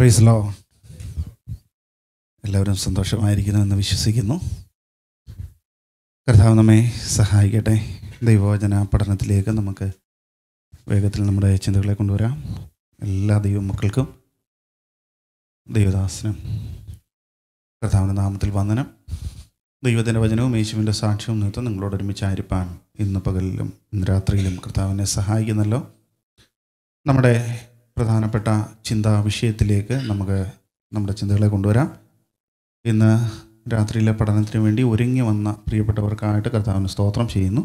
Price law എല്ലാവരും സന്തോഷമായിരിക്കുന്നു എന്ന് വിശ്വസിക്കുന്നു കർത്താവ് നമ്മെ സഹായിക്കട്ടെ ദൈവവചന പഠനത്തിലേക്ക് നമുക്ക് വേഗത്തിൽ നമ്മുടെ ചിന്തകളെ കൊണ്ടുവരാം എല്ലാ ദൈവ മക്കൾക്കും ദൈവദാസനും കർത്താവിൻ്റെ നാമത്തിൽ വന്ദനം ദൈവത്തിൻ്റെ വചനവും യേശുവിൻ്റെ സാക്ഷ്യവും നിമിത്തം നിങ്ങളോട് ഒരുമിച്ചായിരിക്കാൻ ഇന്ന് പകലിലും ഇന്ന് രാത്രിയിലും കർത്താവിനെ സഹായിക്കുന്നല്ലോ നമ്മുടെ പ്രധാനപ്പെട്ട ചിന്താ വിഷയത്തിലേക്ക് നമുക്ക് നമ്മുടെ ചിന്തകളെ കൊണ്ടുവരാം ഇന്ന് രാത്രിയിലെ പഠനത്തിന് വേണ്ടി ഒരുങ്ങി വന്ന പ്രിയപ്പെട്ടവർക്കായിട്ട് കർത്താവിന് സ്തോത്രം ചെയ്യുന്നു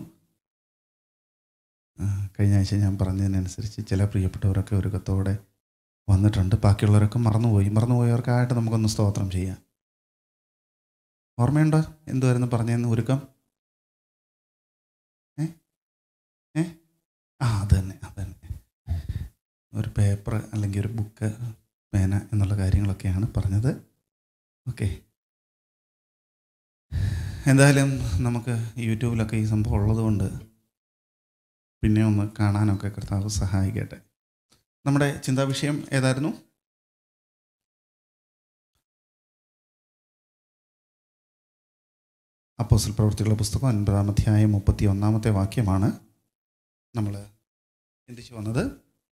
ആ, കഴിഞ്ഞ ആഴ്ച ഞാൻ പറഞ്ഞതിനനുസരിച്ച് ചില പ്രിയപ്പെട്ടവരൊക്കെ ഒരുക്കത്തോടെ വന്നിട്ടുണ്ട് ബാക്കിയുള്ളവരൊക്കെ മറന്നുപോയി മറന്നുപോയവർക്കായിട്ട് നമുക്കൊന്ന് സ്തോത്രം ചെയ്യാം ഓർമ്മയുണ്ടോ എന്തുവായിരുന്നു പറഞ്ഞതെന്ന് ഒരുക്കം ഏ ഏ ആ അത് തന്നെ അത് തന്നെ ഒരു പേപ്പർ അല്ലെങ്കിൽ ഒരു ബുക്ക് പേന എന്നുള്ള കാര്യങ്ങളൊക്കെയാണ് പറഞ്ഞത് ഓക്കെ എന്തായാലും നമുക്ക് യൂട്യൂബിലൊക്കെ ഈ സംഭവം ഉള്ളതുകൊണ്ട് പിന്നെ ഒന്ന് കാണാനൊക്കെ കർത്താവ് സഹായിക്കട്ടെ നമ്മുടെ ചിന്താ വിഷയം ഏതായിരുന്നു അപ്പോസൽ പ്രവൃത്തികളുടെ പുസ്തകം അൻപതാം അധ്യായം മുപ്പത്തി ഒന്നാമത്തെ വാക്യമാണ് നമ്മൾ ചിന്തിച്ചു വന്നത്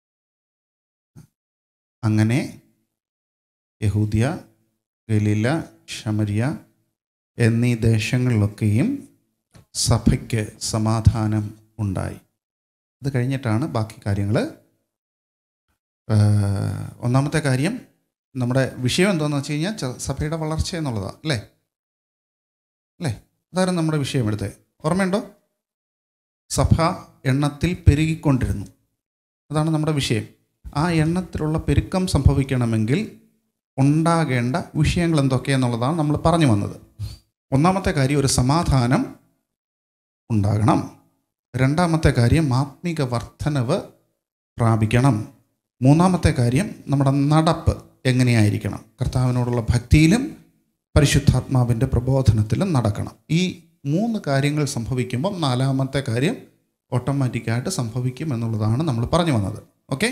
അങ്ങനെ യഹൂദിയ ഗലീല ശമരിയ എന്നീ ദേശങ്ങളിലൊക്കെയും സഭയ്ക്ക് സമാധാനം ഉണ്ടായി അത് കഴിഞ്ഞിട്ടാണ് ബാക്കി കാര്യങ്ങൾ ഒന്നാമത്തെ കാര്യം നമ്മുടെ വിഷയം എന്താണെന്ന് വെച്ച് കഴിഞ്ഞാൽ ച- സഭയുടെ വളർച്ച എന്നുള്ളതാണ് അല്ലേ അല്ലേ അതായിരുന്നു നമ്മുടെ വിഷയം എടുത്തത് ഓർമ്മയുണ്ടോ സഭ എണ്ണത്തിൽ പെരുകിക്കൊണ്ടിരുന്നു അതാണ് നമ്മുടെ വിഷയം ആ എണ്ണത്തിലുള്ള പെരുക്കം സംഭവിക്കണമെങ്കിൽ ഉണ്ടാകേണ്ട വിഷയങ്ങൾ എന്തൊക്കെയെന്നുള്ളതാണ് നമ്മൾ പറഞ്ഞു വന്നത് ഒന്നാമത്തെ കാര്യം ഒരു സമാധാനം ഉണ്ടാകണം രണ്ടാമത്തെ കാര്യം ആത്മീക വർധനവ് പ്രാപിക്കണം മൂന്നാമത്തെ കാര്യം നമ്മുടെ നടപ്പ് എങ്ങനെയായിരിക്കണം കർത്താവിനോടുള്ള ഭക്തിയിലും പരിശുദ്ധാത്മാവിൻ്റെ പ്രബോധനത്തിലും നടക്കണം ഈ മൂന്ന് കാര്യങ്ങൾ സംഭവിക്കുമ്പോൾ നാലാമത്തെ കാര്യം ഓട്ടോമാറ്റിക്കായിട്ട് സംഭവിക്കും എന്നുള്ളതാണ് നമ്മൾ പറഞ്ഞു വന്നത് ഓക്കെ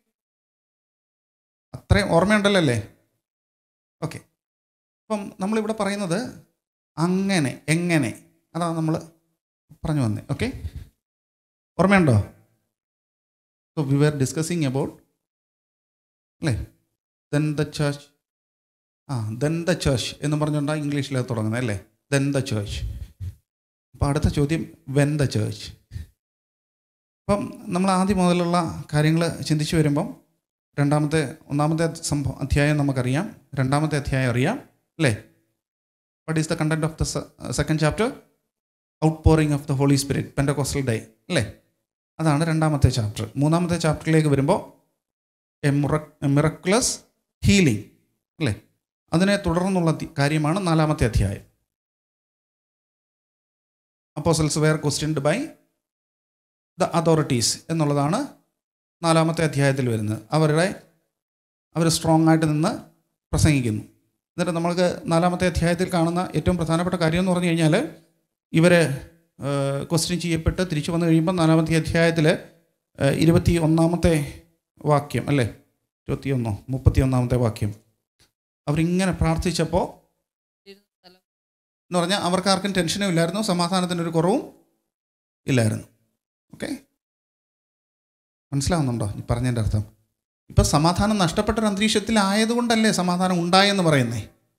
അത്രയും ഓർമ്മയുണ്ടല്ലോ അല്ലേ ഓക്കെ അപ്പം നമ്മളിവിടെ പറയുന്നത് അങ്ങനെ എങ്ങനെ അതാണ് നമ്മൾ പറഞ്ഞു വന്നത് ഓക്കെ ഓർമ്മയുണ്ടോ so we are discussing about അല്ലേ then the church ah then the church എന്ന് പറഞ്ഞുകൊണ്ടാണ് ഇംഗ്ലീഷിൽ അത് തുടങ്ങുന്നത് അല്ലേ ദെൻ ദ ചർച്ച് അപ്പോൾ അടുത്ത ചോദ്യം വെൻ ദ ചർച്ച് അപ്പം നമ്മൾ ആദ്യം മുതലുള്ള കാര്യങ്ങൾ ചിന്തിച്ചു വരുമ്പം രണ്ടാമത്തെ ഒന്നാമത്തെ സംഭവം അധ്യായം നമുക്കറിയാം രണ്ടാമത്തെ അധ്യായം അറിയാം അല്ലേ what is the content of the second chapter outpouring of the Holy Spirit Pentecostal day അല്ലേ അതാണ് രണ്ടാമത്തെ ചാപ്റ്റർ മൂന്നാമത്തെ ചാപ്റ്ററിലേക്ക് വരുമ്പോൾ എ മിറക്ലസ് ഹീലിംഗ് അല്ലേ അതിനെ തുടർന്നുള്ള തി- കാര്യമാണ് നാലാമത്തെ അധ്യായം apostles were questioned by the authorities എന്നുള്ളതാണ് നാലാമത്തെ അധ്യായത്തിൽ വരുന്നത് അവരുടെ അവർ സ്ട്രോങ് ആയിട്ട് നിന്ന് പ്രസംഗിക്കുന്നു എന്നിട്ട് നമ്മൾക്ക് നാലാമത്തെ അധ്യായത്തിൽ കാണുന്ന ഏറ്റവും പ്രധാനപ്പെട്ട കാര്യം എന്ന് പറഞ്ഞു കഴിഞ്ഞാൽ ഇവർ ക്വസ്റ്റ്യൻ ചെയ്യപ്പെട്ട് തിരിച്ചു വന്നു കഴിയുമ്പോൾ നാലാമത്തെ അധ്യായത്തിൽ ഇരുപത്തി ഒന്നാമത്തെ വാക്യം അല്ലേ ഇരുപത്തിയൊന്നോ മുപ്പത്തി ഒന്നാമത്തെ വാക്യം അവരിങ്ങനെ പ്രാർത്ഥിച്ചപ്പോൾ എന്ന് പറഞ്ഞാൽ അവർക്ക് ആർക്കും ടെൻഷനും ഇല്ലായിരുന്നു സമാധാനത്തിനൊരു കുറവും ഇല്ലായിരുന്നു ഓക്കെ മനസ്സിലാവുന്നുണ്ടോ ഈ പറഞ്ഞതിൻ്റെ അർത്ഥം ഇപ്പം സമാധാനം നഷ്ടപ്പെട്ട ഒരു അന്തരീക്ഷത്തിലായതുകൊണ്ടല്ലേ സമാധാനം ഉണ്ടായെന്ന് പറയുന്നേ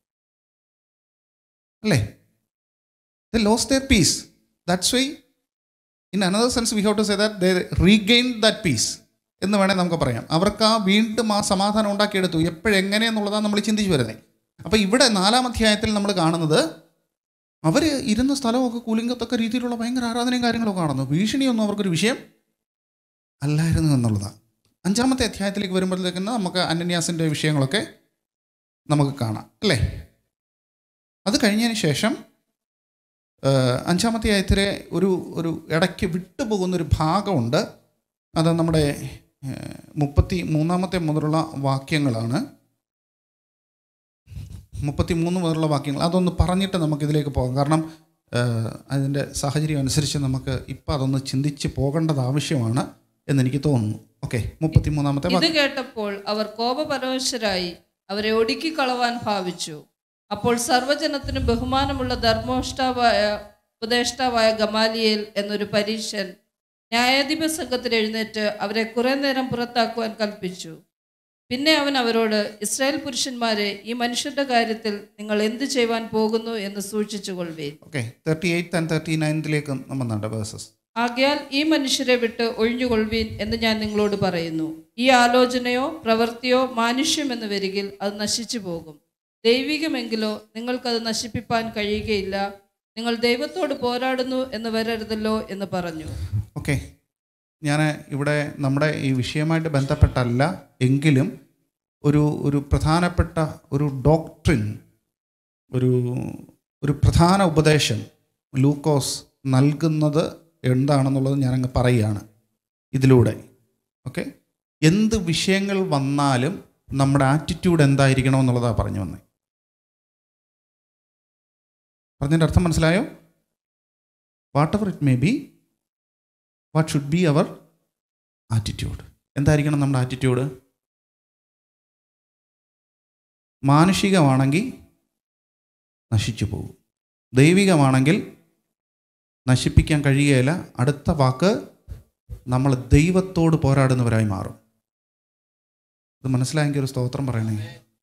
അല്ലേ they lost their peace that's why in another sense we have to say that they regain that peace എന്ന് വേണേൽ നമുക്ക് പറയാം അവർക്ക് ആ വീണ്ടും ആ സമാധാനം ഉണ്ടാക്കിയെടുത്തു എപ്പോഴെങ്ങനെയെന്നുള്ളതാണ് നമ്മൾ ചിന്തിച്ചു വരുന്നത് അപ്പോൾ ഇവിടെ നാലാം അധ്യായത്തിൽ നമ്മൾ കാണുന്നത് അവർ ഇരുന്ന സ്ഥലമൊക്കെ കൂലിംഗത്തക്ക രീതിയിലുള്ള ഭയങ്കര ആരാധനയും കാര്യങ്ങളൊക്കെ കാണുന്നു ഭീഷണിയൊന്നും അവർക്കൊരു വിഷയം അല്ലായിരുന്നു എന്നുള്ളതാണ് അഞ്ചാമത്തെ അധ്യായത്തിലേക്ക് വരുമ്പോഴത്തേക്കും നമുക്ക് അനന്യാസിൻ്റെ വിഷയങ്ങളൊക്കെ നമുക്ക് കാണാം അല്ലേ അത് കഴിഞ്ഞതിന് ശേഷം ആ, അഞ്ചാമത്തെ അധ്യായത്തിലെ ഒരു ഒരു ഇടയ്ക്ക് വിട്ടുപോകുന്നൊരു ഭാഗമുണ്ട് അത് നമ്മുടെ ആ, മുപ്പത്തി മൂന്നാമത്തെ മുതലുള്ള വാക്യങ്ങളാണ് മുപ്പത്തി മൂന്ന് മുതലുള്ള വാക്യങ്ങൾ അതൊന്ന് പറഞ്ഞിട്ട് നമുക്കിതിലേക്ക് പോകാം കാരണം ആ, അതിൻ്റെ സാഹചര്യം അനുസരിച്ച് നമുക്ക് ഇപ്പം അതൊന്ന് ചിന്തിച്ച് പോകേണ്ടത് ആവശ്യമാണ് എന്നെനിക്ക് തോന്നുന്നു ഓക്കെ മുപ്പത്തി മൂന്നാമത്തെ ഇത് കേട്ടപ്പോൾ അവർ കോപപരവശരായി അവരെ ഒടുക്കിക്കളവാൻ ഭാവിച്ചു അപ്പോൾ സർവ്വജനത്തിനും ബഹുമാനമുള്ള ധർമ്മോഷ്ടാവായ ഉപദേഷ്ടാവായ ഗമാലിയേൽ എന്നൊരു പരീക്ഷൻ ന്യായാധിപ സംഘത്തിൽ എഴുന്നേറ്റ് അവരെ കുറെ നേരം പുറത്താക്കുവാൻ കൽപ്പിച്ചു പിന്നെ അവൻ അവരോട് ഇസ്രായേൽ പുരുഷന്മാരെ ഈ മനുഷ്യരുടെ കാര്യത്തിൽ നിങ്ങൾ എന്ത് ചെയ്യുവാൻ പോകുന്നു എന്ന് സൂക്ഷിച്ചു കൊള്ളുവീൻ okay thirty eighth and thirty നയൻത്തിലേക്ക് നമ്മൾ വേഴ്സസ് ആകയാൽ ഈ മനുഷ്യരെ വിട്ട് ഒഴിഞ്ഞുകൊള്ളുവീൻ എന്ന് ഞാൻ നിങ്ങളോട് പറയുന്നു ഈ ആലോചനയോ പ്രവൃത്തിയോ മാനുഷ്യമെന്ന് വരികിൽ അത് നശിച്ചു പോകും ദൈവികമെങ്കിലോ നിങ്ങൾക്കത് നശിപ്പിപ്പാൻ കഴിയുകയില്ല നിങ്ങൾ ദൈവത്തോട് പോരാടുന്നു എന്ന് വരരുതല്ലോ എന്ന് പറഞ്ഞു ഓക്കെ ഞാൻ ഇവിടെ നമ്മുടെ ഈ വിഷയമായിട്ട് ബന്ധപ്പെട്ടല്ല എങ്കിലും ഒരു ഒരു പ്രധാനപ്പെട്ട ഒരു ഡോക്ട്രിൻ ഒരു ഒരു പ്രധാന ഉപദേശം ലൂക്കോസ് നൽകുന്നത് എന്താണെന്നുള്ളത് ഞാനങ്ങ് പറയുകയാണ് ഇതിലൂടെ ഓക്കെ എന്ത് വിഷയങ്ങൾ വന്നാലും നമ്മുടെ ആറ്റിറ്റ്യൂഡ് എന്തായിരിക്കണം എന്നുള്ളതാണ് പറഞ്ഞു വന്നത് പറഞ്ഞതിൻ്റെ അർത്ഥം മനസ്സിലായോ whatever it may be what should be our attitude എന്തായിരിക്കണം നമ്മുടെ ആറ്റിറ്റ്യൂഡ് മാനുഷികമാണെങ്കിൽ നശിച്ചു പോകും ദൈവികമാണെങ്കിൽ നശിപ്പിക്കാൻ കഴിയുകയില്ല അടുത്ത വാക്ക് നമ്മൾ ദൈവത്തോട് പോരാടുന്നവരായി മാറും ഇത് മനസ്സിലായെങ്കിൽ ഒരു സ്തോത്രം പറയണേ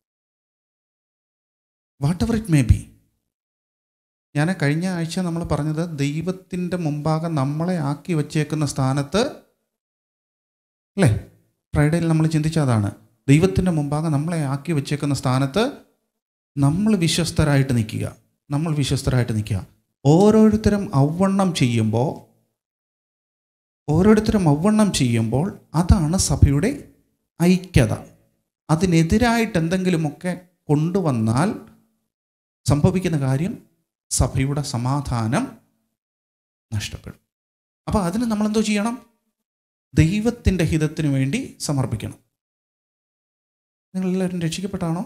whatever it may be ഞാൻ കഴിഞ്ഞ ആഴ്ച നമ്മൾ പറഞ്ഞത് ദൈവത്തിൻ്റെ മുമ്പാകെ നമ്മളെ ആക്കി വച്ചേക്കുന്ന സ്ഥാനത്ത് അല്ലേ ഫ്രൈഡേയിൽ നമ്മൾ ചിന്തിച്ചതാണ് ദൈവത്തിൻ്റെ മുമ്പാകെ നമ്മളെ ആക്കി വച്ചേക്കുന്ന സ്ഥാനത്ത് നമ്മൾ വിശ്വസ്തരായിട്ട് നിൽക്കുക നമ്മൾ വിശ്വസ്തരായിട്ട് നിൽക്കുക ഓരോരുത്തരും ഔവണ്ണം ചെയ്യുമ്പോൾ ഓരോരുത്തരും ഔവണ്ണം ചെയ്യുമ്പോൾ അതാണ് സഭയുടെ ഐക്യത അതിനെതിരായിട്ട് എന്തെങ്കിലുമൊക്കെ കൊണ്ടുവന്നാൽ സംഭവിക്കുന്ന കാര്യം സഭയുടെ സമാധാനം നഷ്ടപ്പെടും അപ്പോൾ അതിന് നമ്മളെന്തോ ചെയ്യണം ദൈവത്തിൻ്റെ ഹിതത്തിന് വേണ്ടി സമർപ്പിക്കണം നിങ്ങളെല്ലാവരും രക്ഷിക്കപ്പെട്ടാണോ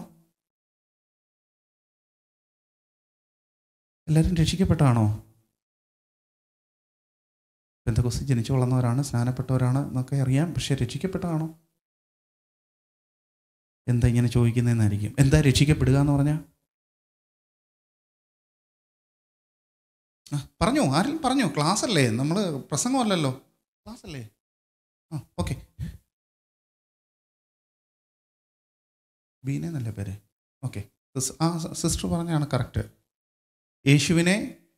എല്ലാവരും രക്ഷിക്കപ്പെട്ടാണോ ബന്ധകോസ് ജനിച്ചു വളർന്നവരാണ് സ്നാനപ്പെട്ടവരാണ് എന്നൊക്കെ അറിയാം പക്ഷെ രക്ഷിക്കപ്പെട്ടതാണോ എന്താ ഇങ്ങനെ ചോദിക്കുന്നതെന്നായിരിക്കും എന്താ രക്ഷിക്കപ്പെടുക എന്ന് പറഞ്ഞാൽ ആ പറഞ്ഞോ ആരെങ്കിലും പറഞ്ഞോ ക്ലാസ് അല്ലേ നമ്മൾ പ്രസംഗമല്ലല്ലോ ക്ലാസ് അല്ലേ ആ ഓക്കെ ബീന എന്നല്ലേ പേര് ഓക്കെ ആ സിസ്റ്റർ പറഞ്ഞാണ് കറക്റ്റ് യേശുവിനെ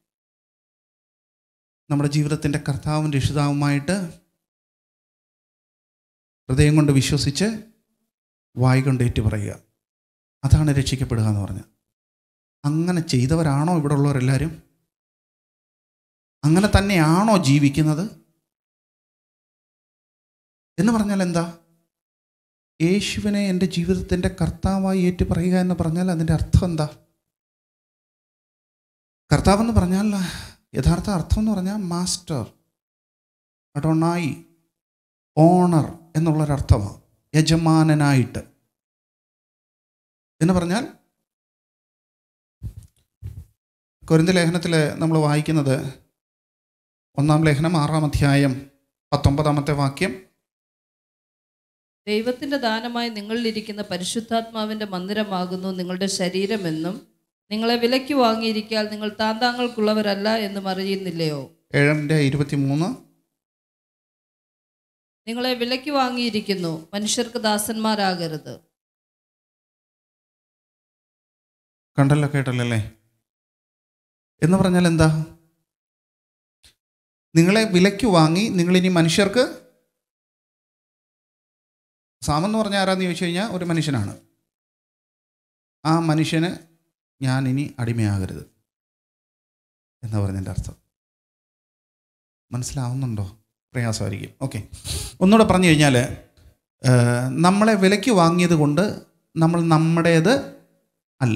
നമ്മുടെ ജീവിതത്തിൻ്റെ കർത്താവും രക്ഷിതാവുമായിട്ട് ഹൃദയം കൊണ്ട് വിശ്വസിച്ച് വായി കൊണ്ട് ഏറ്റു പറയുക അതാണ് രക്ഷിക്കപ്പെടുക എന്ന് പറഞ്ഞത് അങ്ങനെ ചെയ്തവരാണോ ഇവിടെ ഉള്ളവരെല്ലാവരും അങ്ങനെ തന്നെയാണോ ജീവിക്കുന്നത് എന്ന് പറഞ്ഞാൽ എന്താ യേശുവിനെ എൻ്റെ ജീവിതത്തിൻ്റെ കർത്താവായി ഏറ്റു പറയുക എന്ന് പറഞ്ഞാൽ അതിൻ്റെ അർത്ഥം എന്താ കർത്താവെന്ന് പറഞ്ഞാൽ യഥാർത്ഥ അർത്ഥം എന്ന് പറഞ്ഞാൽ മാസ്റ്റർ അടോണായി ഓണർ എന്നുള്ളൊരർത്ഥമാണ് യജമാനനായിട്ട് എന്ന് പറഞ്ഞാൽ കൊരിന്ത ലേഖനത്തിൽ നമ്മൾ വായിക്കുന്നത് ഒന്നാം ലേഖനം ആറാം അധ്യായം പത്തൊമ്പതാമത്തെ വാക്യം ദൈവത്തിന്റെ ദാനമായി നിങ്ങളിലിരിക്കുന്ന പരിശുദ്ധാത്മാവിന്റെ മന്ദിരമാകുന്നു നിങ്ങളുടെ ശരീരമെന്നും നിങ്ങളെ വിലയ്ക്ക് വാങ്ങിയിരിക്കാൽ നിങ്ങൾ താന്താങ്ങൾക്കുള്ളവരല്ല എന്നും അറിയുന്നില്ലയോ ഏഴൻ്റെ ഇരുപത്തി മൂന്ന് നിങ്ങളെ വിലയ്ക്ക് വാങ്ങിയിരിക്കുന്നു മനുഷ്യർക്ക് ദാസന്മാരാകരുത് കണ്ടല്ലോ കേട്ടല്ലോ അല്ലേ എന്ന് പറഞ്ഞാൽ എന്താ നിങ്ങളെ വിലയ്ക്ക് വാങ്ങി നിങ്ങളിനി മനുഷ്യർക്ക് സാമെന്ന് പറഞ്ഞാൽ ആരാന്ന് ചോദിച്ചു കഴിഞ്ഞാൽ ഒരു മനുഷ്യനാണ് ആ മനുഷ്യന് ഞാൻ ഇനി അടിമയാകരുത് എന്ന് പറഞ്ഞതിൻ്റെ അർത്ഥം മനസ്സിലാവുന്നുണ്ടോ പ്രയാസമായിരിക്കും ഓക്കെ ഒന്നുകൂടെ പറഞ്ഞു കഴിഞ്ഞാൽ നമ്മളെ വിലയ്ക്ക് വാങ്ങിയത് കൊണ്ട് നമ്മൾ നമ്മുടേത് അല്ല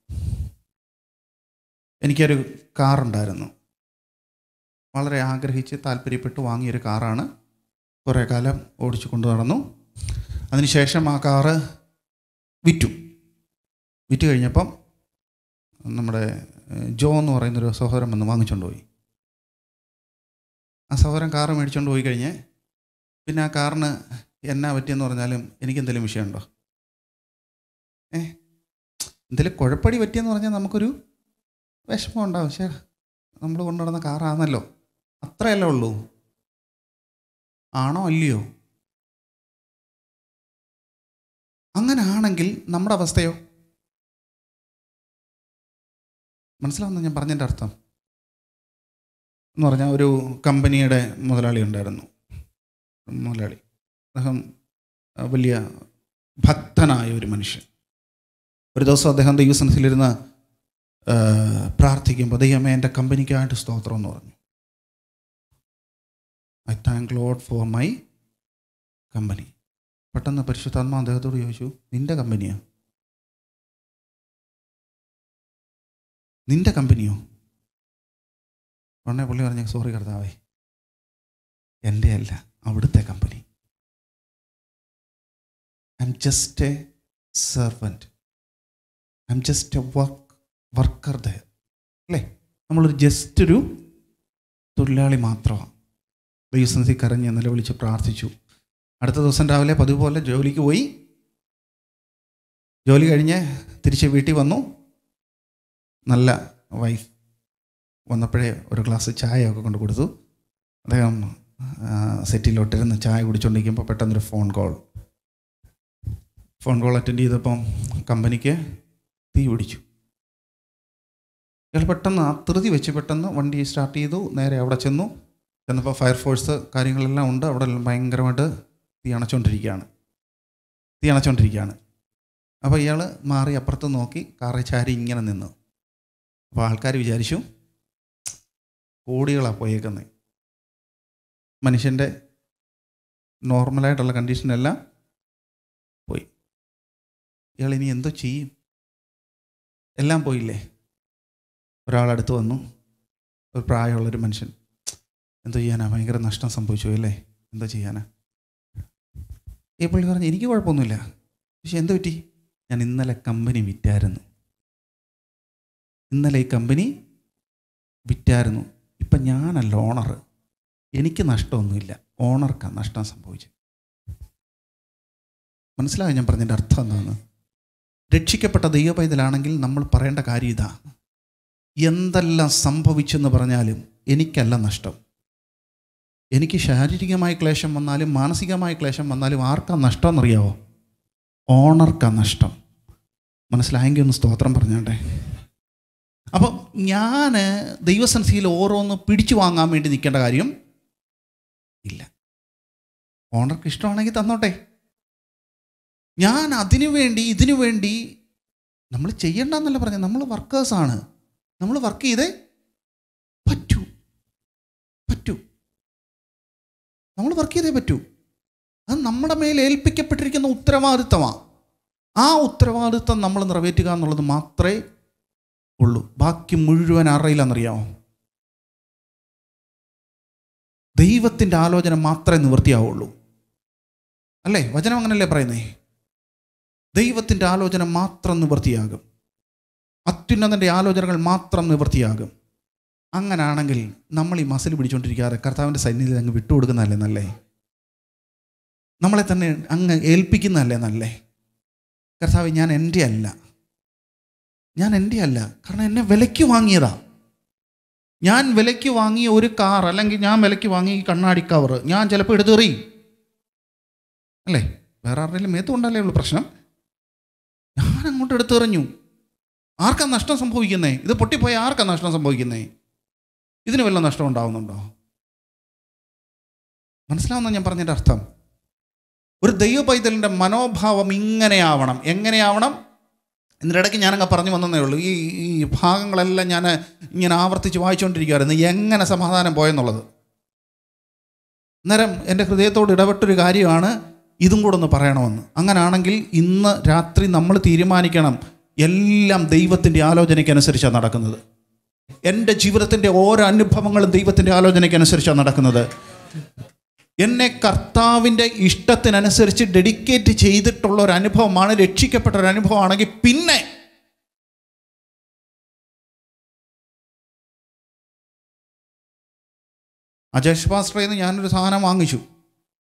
എനിക്കൊരു കാറുണ്ടായിരുന്നു വളരെ ആഗ്രഹിച്ച് താല്പര്യപ്പെട്ട് വാങ്ങിയൊരു കാറാണ് കുറേ കാലം ഓടിച്ചു കൊണ്ടു നടന്നു അതിനുശേഷം ആ കാറ് വിറ്റു വിറ്റ് കഴിഞ്ഞപ്പം നമ്മുടെ ഏഹ്, ജോ എന്ന് പറയുന്നൊരു സഹോദരൻ വന്ന് വാങ്ങിച്ചുകൊണ്ട് പോയി ആ സഹോദരൻ കാറ് മേടിച്ചുകൊണ്ട് പോയി കഴിഞ്ഞ് പിന്നെ ആ കാറിന് എന്നാ പറ്റിയെന്ന് പറഞ്ഞാലും എനിക്കെന്തെങ്കിലും വിഷയമുണ്ടോ ഏ എന്തെങ്കിലും കുഴപ്പടി പറ്റിയെന്ന് പറഞ്ഞാൽ നമുക്കൊരു വിഷമം ഉണ്ടാവും പക്ഷേ നമ്മൾ കൊണ്ടുനടന്ന കാറാണല്ലോ അത്രയല്ലേ ഉള്ളൂ ആണോ അല്ലയോ അങ്ങനെ ആണെങ്കിൽ നമ്മുടെ അവസ്ഥയോ മനസ്സിലാവുന്ന ഞാൻ പറഞ്ഞതിൻ്റെ അർത്ഥം എന്ന് പറഞ്ഞാൽ ഒരു കമ്പനിയുടെ മുതലാളി ഉണ്ടായിരുന്നു മുതലാളി അദ്ദേഹം അഹ്, വലിയ ഭക്തനായ ഒരു മനുഷ്യൻ ഒരു ദിവസം അദ്ദേഹം ദൈവസനത്തിലിരുന്ന് പ്രാർത്ഥിക്കുമ്പോൾ ദൈവമേ എൻ്റെ കമ്പനിക്കായിട്ട് സ്തോത്രം എന്ന് പറഞ്ഞു I thank Lord for my company പെട്ടെന്ന് പരിശുദ്ധാത്മാ അദ്ദേഹത്തോട് ചോദിച്ചു നിന്റെ കമ്പനിയോ നിന്റെ കമ്പനിയോ ഉടനെ പുള്ളി പറഞ്ഞു സോറി കർത്താവേ എൻ്റെ അല്ല അവിടുത്തെ company I'm just a servant I'm just a work worker the അല്ലേ നമ്മളൊരു ജസ്റ്റ് ഒരു തൊഴിലാളി മാത്രമാണ് ദൈവസന്നിധി കരഞ്ഞ് നിലവിളിച്ച് പ്രാർത്ഥിച്ചു അടുത്ത ദിവസം രാവിലെ പതിവ് പോലെ ജോലിക്ക് പോയി ജോലി കഴിഞ്ഞ് തിരിച്ച് വീട്ടിൽ വന്നു നല്ല വൈഫ് വന്നപ്പോഴേ ഒരു ഗ്ലാസ് ചായ ഒക്കെ കൊണ്ട് കൊടുത്തു അദ്ദേഹം സെറ്റിലോട്ടിരുന്ന് ചായ കുടിച്ചുകൊണ്ടിരിക്കുമ്പോൾ പെട്ടെന്നൊരു phone call phone call attend ചെയ്തപ്പം കമ്പനിക്ക് തീ പിടിച്ചു ഇയാൾ പെട്ടെന്ന് ആ ധൃതി വെച്ച് പെട്ടെന്ന് വണ്ടി സ്റ്റാർട്ട് ചെയ്തു നേരെ അവിടെ ചെന്നു ചെന്നപ്പോൾ ഫയർഫോഴ്സ് കാര്യങ്ങളെല്ലാം ഉണ്ട് അവിടെ എല്ലാം ഭയങ്കരമായിട്ട് തീ അണച്ചുകൊണ്ടിരിക്കുകയാണ് തീ അണച്ചുകൊണ്ടിരിക്കുകയാണ് അപ്പോൾ ഇയാൾ മാറി അപ്പുറത്ത് നോക്കി കാറിൽ ചാരി ഇങ്ങനെ നിന്നു അപ്പോൾ ആൾക്കാർ വിചാരിച്ചു കോടികളാണ് പോയേക്കുന്നത് മനുഷ്യൻ്റെ നോർമലായിട്ടുള്ള കണ്ടീഷനെല്ലാം പോയി ഇയാൾ ഇനി എന്തോ ചെയ്യും എല്ലാം പോയില്ലേ ഒരാളടുത്ത് വന്നു ഒരു പ്രായമുള്ളൊരു മനുഷ്യൻ എന്തോ ചെയ്യാനാ ഭയങ്കര നഷ്ടം സംഭവിച്ചു അല്ലേ എന്തോ ചെയ്യാനാ ഈ പുള്ളി പറഞ്ഞു എനിക്ക് കുഴപ്പമൊന്നുമില്ല പക്ഷെ എന്ത് പറ്റി ഞാൻ ഇന്നലെ കമ്പനി വിറ്റായിരുന്നു ഇന്നലെ ഈ കമ്പനി വിറ്റായിരുന്നു ഇപ്പം ഞാനല്ല ഓണർ എനിക്ക് നഷ്ടമൊന്നുമില്ല ഓണർക്കാണ് നഷ്ടം സംഭവിച്ചത് മനസ്സിലായോ ഞാൻ പറഞ്ഞതിൻ്റെ അർത്ഥം എന്താണ് രക്ഷിക്കപ്പെട്ട ദൈവപൈതലാണെങ്കിൽ നമ്മൾ പറയേണ്ട കാര്യം ഇതാ എന്തെല്ലാം സംഭവിച്ചെന്ന് പറഞ്ഞാലും എനിക്കല്ല നഷ്ടം എനിക്ക് ശാരീരികമായ ക്ലേശം വന്നാലും മാനസികമായ ക്ലേശം വന്നാലും ആർക്കാ നഷ്ടം എന്നറിയാവോ ഓണർക്കാ നഷ്ടം മനസ്സിലായെങ്കിൽ ഒന്ന് സ്തോത്രം പറഞ്ഞാട്ടെ അപ്പം ഞാൻ ദൈവസൻസിയിൽ ഓരോന്ന് പിടിച്ചു വാങ്ങാൻ വേണ്ടി നിൽക്കേണ്ട കാര്യം ഇല്ല ഓണർക്ക് ഇഷ്ടമാണെങ്കിൽ തന്നോട്ടെ ഞാൻ അതിനു വേണ്ടി ഇതിനു വേണ്ടി നമ്മൾ ചെയ്യണ്ടെന്നല്ല പറഞ്ഞത് നമ്മൾ വർക്കേഴ്സാണ് നമ്മൾ വർക്ക് ചെയ്തേ പറ്റൂ പറ്റൂ നമ്മൾ വർക്ക് ചെയ്തേ പറ്റൂ അത് നമ്മുടെ മേൽ ഏൽപ്പിക്കപ്പെട്ടിരിക്കുന്ന ഉത്തരവാദിത്തമാണ് ആ ഉത്തരവാദിത്തം നമ്മൾ നിറവേറ്റുക എന്നുള്ളത് മാത്രമേ ഉള്ളൂ ബാക്കി മുഴുവൻ അറിയില്ലെന്നറിയാമോ ദൈവത്തിൻ്റെ ആലോചന മാത്രമേ നിവൃത്തിയാവുള്ളൂ അല്ലേ വചനം അങ്ങനല്ലേ പറയുന്നേ ദൈവത്തിൻ്റെ ആലോചന മാത്രം നിവൃത്തിയാകും അത്യുന്നതൻ്റെ ആലോചനകൾ മാത്രം നിവൃത്തിയാകും അങ്ങനാണെങ്കിൽ നമ്മൾ ഈ മസിൽ പിടിച്ചുകൊണ്ടിരിക്കാതെ കർത്താവിൻ്റെ സന്നിധിയിൽ അങ്ങ് വിട്ടുകൊടുക്കുന്നതല്ലേ നല്ലേ നമ്മളെ തന്നെ അങ്ങ് ഏൽപ്പിക്കുന്നതല്ലേ നല്ലേ കർത്താവ് ഞാൻ എൻ്റെ അല്ല ഞാൻ എൻ്റെ അല്ല കാരണം എന്നെ വിലയ്ക്ക് വാങ്ങിയതാ ഞാൻ വിലയ്ക്ക് വാങ്ങിയ ഒരു കാർ അല്ലെങ്കിൽ ഞാൻ വിലയ്ക്ക് വാങ്ങിയ ഈ കണ്ണാടി കവർ ഞാൻ ചിലപ്പോൾ എടുത്തെറിയും അല്ലേ വേറെ ആരുടെയും മേത്ത് കൊണ്ടല്ലേ ഉള്ളൂ പ്രശ്നം ഞാൻ അങ്ങോട്ട് എടുത്തെറിഞ്ഞു ആർക്കാ നഷ്ടം സംഭവിക്കുന്നേ ഇത് പൊട്ടിപ്പോയ ആർക്കാ നഷ്ടം സംഭവിക്കുന്നേ ഇതിന് വല്ല നഷ്ടം ഉണ്ടാവുന്നുണ്ടോ മനസ്സിലാവുന്ന ഞാൻ പറഞ്ഞതിൻ്റെ അർത്ഥം ഒരു ദൈവ പൈതലിൻ്റെ മനോഭാവം ഇങ്ങനെയാവണം എങ്ങനെയാവണം ഇതിനിടയ്ക്ക് ഞാനങ്ങ് പറഞ്ഞു വന്നതേ ഉള്ളൂ ഈ ഈ ഭാഗങ്ങളെല്ലാം ഞാൻ ഇങ്ങനെ ആവർത്തിച്ച് വായിച്ചുകൊണ്ടിരിക്കുകയായിരുന്നു എങ്ങനെ സമാധാനം പോയെന്നുള്ളത് അന്നേരം എൻ്റെ ഹൃദയത്തോട് ഇടപെട്ടൊരു കാര്യമാണ് ഇതും കൂടെ ഒന്ന് പറയണമെന്ന് അങ്ങനാണെങ്കിൽ ഇന്ന് രാത്രി നമ്മൾ തീരുമാനിക്കണം എല്ലാം ദൈവത്തിൻ്റെ ആലോചനയ്ക്കനുസരിച്ചാണ് നടക്കുന്നത് എൻ്റെ ജീവിതത്തിൻ്റെ ഓരോ അനുഭവങ്ങളും ദൈവത്തിൻ്റെ ആലോചനയ്ക്കനുസരിച്ചാണ് നടക്കുന്നത് എന്നെ കർത്താവിൻ്റെ ഇഷ്ടത്തിനനുസരിച്ച് ഡെഡിക്കേറ്റ് ചെയ്തിട്ടുള്ള ഒരു അനുഭവമാണ് രക്ഷിക്കപ്പെട്ട ഒരു അനുഭവമാണെങ്കിൽ പിന്നെ അജേഷ് പാസ്റ്ററിൽ നിന്ന് ഞാനൊരു സാധനം വാങ്ങിച്ചു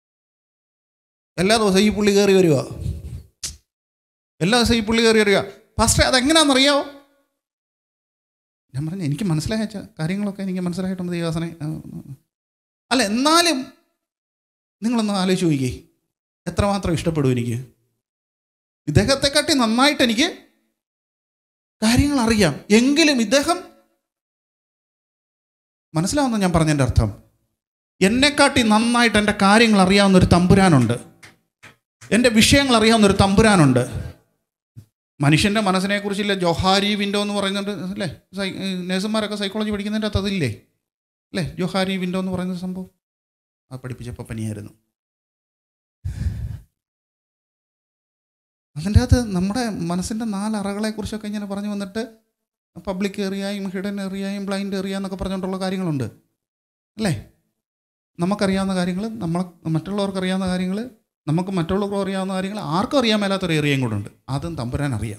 എല്ലാ ദിവസവും ഈ പുള്ളി കയറി വരിക എല്ലാ ദിവസവും ഈ പുള്ളി കയറി വരിക പാസ്റ്റർ അതെങ്ങനെയാണെന്നറിയാവോ ഞാൻ പറഞ്ഞു എനിക്ക് മനസ്സിലായ ച- കാര്യങ്ങളൊക്കെ എനിക്ക് മനസ്സിലായിട്ടുണ്ട് ദൈവാസനെ ആ, അല്ല എന്നാലും നിങ്ങളൊന്ന് ആലോചിച്ച് നോക്കിക്കേ എത്രമാത്രം ഇഷ്ടപ്പെടും എനിക്ക് ഇദ്ദേഹത്തെക്കാട്ടി നന്നായിട്ട് എനിക്ക് കാര്യങ്ങൾ അറിയാം എങ്കിലും ഇദ്ദേഹം മനസ്സിലാവുന്ന ഞാൻ പറഞ്ഞതിൻ്റെ അർത്ഥം എന്നെക്കാട്ടി നന്നായിട്ട് എൻ്റെ കാര്യങ്ങൾ അറിയാവുന്ന ഒരു തമ്പുരാനുണ്ട് എൻ്റെ വിഷയങ്ങൾ അറിയാവുന്ന ഒരു തമ്പുരാനുണ്ട് മനുഷ്യൻ്റെ മനസ്സിനെക്കുറിച്ചില്ല ജോഹാരി വിൻഡോ എന്ന് പറയുന്നുണ്ട് അല്ലേ സൈ നേഴ്സുമാരൊക്കെ സൈക്കോളജി പഠിക്കുന്നതിൻ്റെ അകത്ത് അതില്ലേ അല്ലേ ജോഹാരി വിൻഡോ എന്ന് പറയുന്ന സംഭവം അത് പഠിപ്പിച്ചപ്പോൾ പനിയായിരുന്നു അതിൻ്റെ അകത്ത് നമ്മുടെ മനസ്സിൻ്റെ നാലറകളെക്കുറിച്ചൊക്കെ ഇങ്ങനെ പറഞ്ഞു വന്നിട്ട് പബ്ലിക് ഏറിയായും ഹിഡൻ ഏറിയായും ബ്ലൈൻഡ് ഏറിയ എന്നൊക്കെ പറഞ്ഞുകൊണ്ടുള്ള കാര്യങ്ങളുണ്ട് അല്ലേ നമുക്കറിയാവുന്ന കാര്യങ്ങൾ നമ്മൾ മറ്റുള്ളവർക്ക് അറിയാവുന്ന കാര്യങ്ങൾ നമുക്ക് മറ്റുള്ളവർക്ക് അറിയാവുന്ന കാര്യങ്ങൾ ആർക്കും അറിയാൻ മേലാത്തൊരു ഏറിയയും കൂടെ ഉണ്ട് അതും തമ്പുരാൻ അറിയാം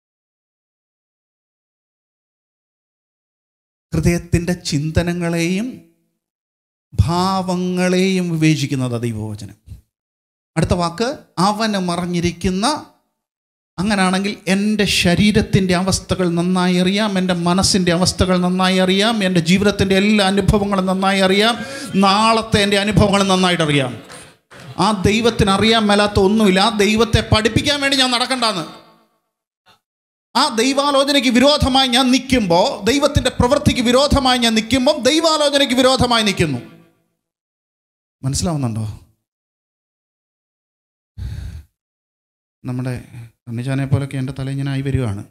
ഹൃദയത്തിൻ്റെ ചിന്തനങ്ങളെയും ഭാവങ്ങളെയും വിവേചിക്കുന്നത് ദൈവവചനം അടുത്ത വാക്ക് അവന് മറഞ്ഞിരിക്കുന്ന അങ്ങനാണെങ്കിൽ എൻ്റെ ശരീരത്തിൻ്റെ അവസ്ഥകൾ നന്നായി അറിയാം എൻ്റെ മനസ്സിൻ്റെ അവസ്ഥകൾ നന്നായി അറിയാം എൻ്റെ ജീവിതത്തിൻ്റെ എല്ലാ അനുഭവങ്ങളും നന്നായി അറിയാം നാളത്തെ എൻ്റെ അനുഭവങ്ങൾ നന്നായിട്ട് അറിയാം ആ ദൈവത്തിന് അറിയാൻ മേലാത്ത ഒന്നുമില്ല ആ ദൈവത്തെ പഠിപ്പിക്കാൻ വേണ്ടി ഞാൻ നടക്കണ്ടെന്ന് ആ ദൈവാലോചനയ്ക്ക് വിരോധമായി ഞാൻ നിൽക്കുമ്പോൾ ദൈവത്തിൻ്റെ പ്രവൃത്തിക്ക് വിരോധമായി ഞാൻ നിൽക്കുമ്പോൾ ദൈവാലോചനയ്ക്ക് വിരോധമായി നിൽക്കുന്നു മനസ്സിലാവുന്നുണ്ടോ നമ്മുടെ സണ്ണിച്ചാനെ പോലൊക്കെ എൻ്റെ തല ഇങ്ങനെ ആയി വരികയാണ്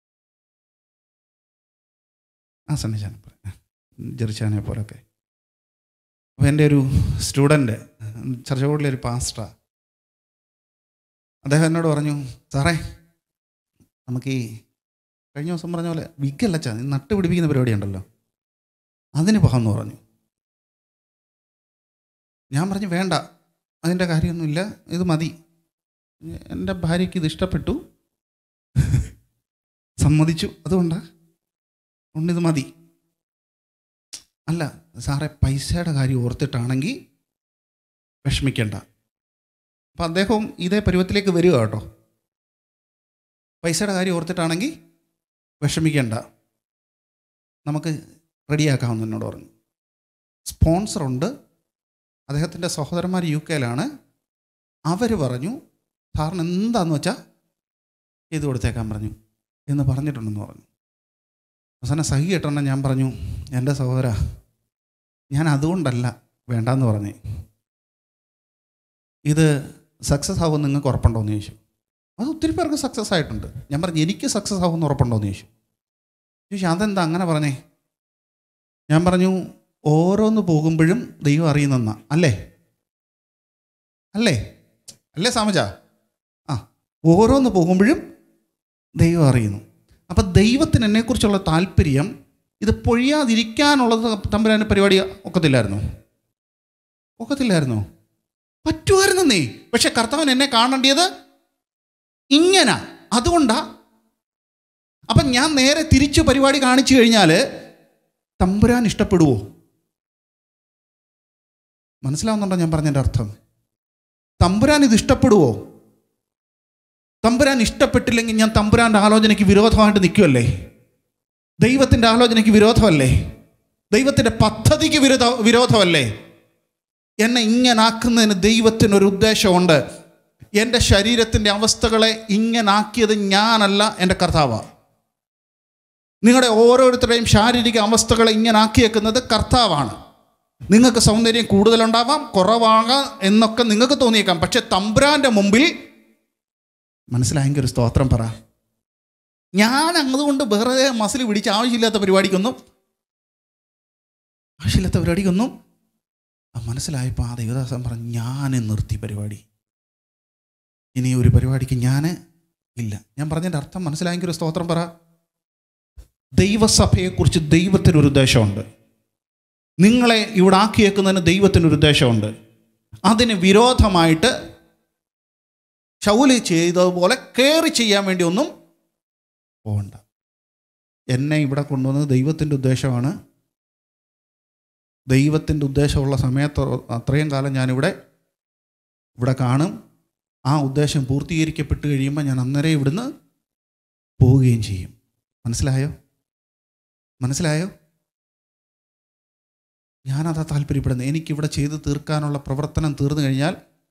ആ സണ്ണിച്ചാനെ പോലെ ജെറിച്ചാനെ പോലൊക്കെ അപ്പോൾ എൻ്റെ ഒരു സ്റ്റുഡൻറ്റ് ചർച്ചകോടിലെ ഒരു പാസ്റ്റ അദ്ദേഹം എന്നോട് പറഞ്ഞു സാറേ നമുക്ക് ഈ കഴിഞ്ഞ ദിവസം പറഞ്ഞ പോലെ വിക്കല്ല ചാ നട്ട് പിടിപ്പിക്കുന്ന പരിപാടി ഉണ്ടല്ലോ അതിന് പോകാമെന്ന് പറഞ്ഞു ഞാൻ പറഞ്ഞു വേണ്ട അതിൻ്റെ കാര്യമൊന്നുമില്ല ഇത് മതി എൻ്റെ ഭാര്യയ്ക്ക് ഇത് ഇഷ്ടപ്പെട്ടു സമ്മതിച്ചു അതുകൊണ്ടാ അതുകൊണ്ട് ഇത് മതി അല്ല സാറേ പൈസയുടെ കാര്യം ഓർത്തിട്ടാണെങ്കിൽ വിഷമിക്കണ്ട അപ്പം അദ്ദേഹവും ഇതേ പരുവത്തിലേക്ക് വരിക കേട്ടോ പൈസയുടെ കാര്യം ഓർത്തിട്ടാണെങ്കിൽ വിഷമിക്കണ്ട നമുക്ക് റെഡിയാക്കാമെന്ന് എന്നോട് പറഞ്ഞു സ്പോൺസറുണ്ട് അദ്ദേഹത്തിൻ്റെ സഹോദരന്മാർ യു കെയിലാണ് അവർ പറഞ്ഞു സാറിന് എന്താന്ന് വെച്ചാൽ ചെയ്ത് കൊടുത്തേക്കാൻ പറഞ്ഞു എന്ന് പറഞ്ഞിട്ടുണ്ടെന്ന് പറഞ്ഞു അവസാനം സഹി കേട്ടോണ്ട് ഞാൻ പറഞ്ഞു എൻ്റെ സഹോദര ഞാൻ അതുകൊണ്ടല്ല വേണ്ടാന്ന് പറഞ്ഞു ഇത് സക്സസ് ആവും നിങ്ങൾക്ക് ഉറപ്പുണ്ടോ എന്ന് ചോദിച്ചു അത് ഒത്തിരി പേർക്ക് സക്സസ് ആയിട്ടുണ്ട് ഞാൻ പറഞ്ഞു എനിക്ക് സക്സസ് ആവുമെന്ന് ഉറപ്പുണ്ടോ എന്ന് ചോദിച്ചു ചോദിച്ചു അതെന്താ അങ്ങനെ പറഞ്ഞേ ഞാൻ പറഞ്ഞു ഓരോന്ന് പോകുമ്പോഴും ദൈവം അറിയുന്നെന്നാ അല്ലേ അല്ലേ അല്ലേ സാമജ ആ ഓരോന്ന് പോകുമ്പോഴും ദൈവം അറിയുന്നു അപ്പം ദൈവത്തിന് എന്നെക്കുറിച്ചുള്ള താല്പര്യം ഇത് പൊഴിയാതിരിക്കാനുള്ളത് തമ്പുരാന് പരിപാടി ഒക്കത്തില്ലായിരുന്നോ ഒക്കത്തില്ലായിരുന്നോ പറ്റുമായിരുന്നു നീ പക്ഷെ കർത്താവൻ എന്നെ കാണേണ്ടത് ഇങ്ങനെ അതുകൊണ്ടാ അപ്പം ഞാൻ നേരെ തിരിച്ചു പരിപാടി കാണിച്ചു കഴിഞ്ഞാൽ തമ്പുരാൻ ഇഷ്ടപ്പെടുവോ മനസ്സിലാവുന്നുണ്ടോ ഞാൻ പറഞ്ഞതിൻ്റെ അർത്ഥം തമ്പുരാൻ ഇത് ഇഷ്ടപ്പെടുവോ തമ്പുരാൻ ഇഷ്ടപ്പെട്ടില്ലെങ്കിൽ ഞാൻ തമ്പുരാൻ്റെ ആലോചനയ്ക്ക് വിരോധമായിട്ട് നിൽക്കുമല്ലേ ദൈവത്തിൻ്റെ ആലോചനയ്ക്ക് വിരോധമല്ലേ ദൈവത്തിൻ്റെ പദ്ധതിക്ക് വിരോധ വിരോധമല്ലേ എന്നെ ഇങ്ങനാക്കുന്നതിന് ദൈവത്തിനൊരു ഉദ്ദേശമുണ്ട് എൻ്റെ ശരീരത്തിൻ്റെ അവസ്ഥകളെ ഇങ്ങനാക്കിയത് ഞാനല്ല എൻ്റെ കർത്താവാണ് നിങ്ങളുടെ ഓരോരുത്തരുടെയും ശാരീരിക അവസ്ഥകളെ ഇങ്ങനാക്കിയേക്കുന്നത് കർത്താവാണ് നിങ്ങൾക്ക് സൗന്ദര്യം കൂടുതലുണ്ടാവാം കുറവാകാം എന്നൊക്കെ നിങ്ങൾക്ക് തോന്നിയേക്കാം പക്ഷെ തമ്പുരാൻ്റെ മുമ്പിൽ മനസ്സിലായെങ്കിൽ ഒരു സ്തോത്രം പറ ഞാൻ അതുകൊണ്ട് വേറെ മസിൽ പിടിച്ച് ആവശ്യമില്ലാത്ത പരിപാടിക്കൊന്നും ആവശ്യമില്ലാത്ത പരിപാടിക്കൊന്നും ആ മനസ്സിലായപ്പോൾ ആ ദേവദാസൻ പറഞ്ഞു ഞാൻ നിർത്തി പരിപാടി ഇനി ഒരു പരിപാടിക്ക് ഞാൻ ഇല്ല ഞാൻ പറഞ്ഞതിൻ്റെ അർത്ഥം മനസ്സിലായെങ്കിൽ ഒരു സ്തോത്രം പറ ദൈവസഭയെക്കുറിച്ച് ദൈവത്തിനൊരു ഉദ്ദേശമുണ്ട് നിങ്ങളെ ഇവിടെ ആക്കിയേക്കുന്നതിന് ദൈവത്തിനൊരു ഉദ്ദേശമുണ്ട് അതിന് വിരോധമായിട്ട് ശൗലി ചെയ്തതുപോലെ കയറി ചെയ്യാൻ വേണ്ടി ഒന്നും പോകണ്ട എന്നെ ഇവിടെ കൊണ്ടുവന്നത് ദൈവത്തിൻ്റെ ഉദ്ദേശമാണ് ദൈവത്തിൻ്റെ ഉദ്ദേശമുള്ള സമയത്ത് അത്രയും കാലം ഞാനിവിടെ ഇവിടെ കാണും ആ ഉദ്ദേശം പൂർത്തീകരിക്കപ്പെട്ട് കഴിയുമ്പോൾ ഞാൻ അന്നേരം ഇവിടുന്ന് പോവുകയും ചെയ്യും മനസ്സിലായോ മനസ്സിലായോ ഞാനതാ താല്പര്യപ്പെടുന്നത് എനിക്കിവിടെ ചെയ്ത് തീർക്കാനുള്ള പ്രവർത്തനം തീർന്നു കഴിഞ്ഞാൽ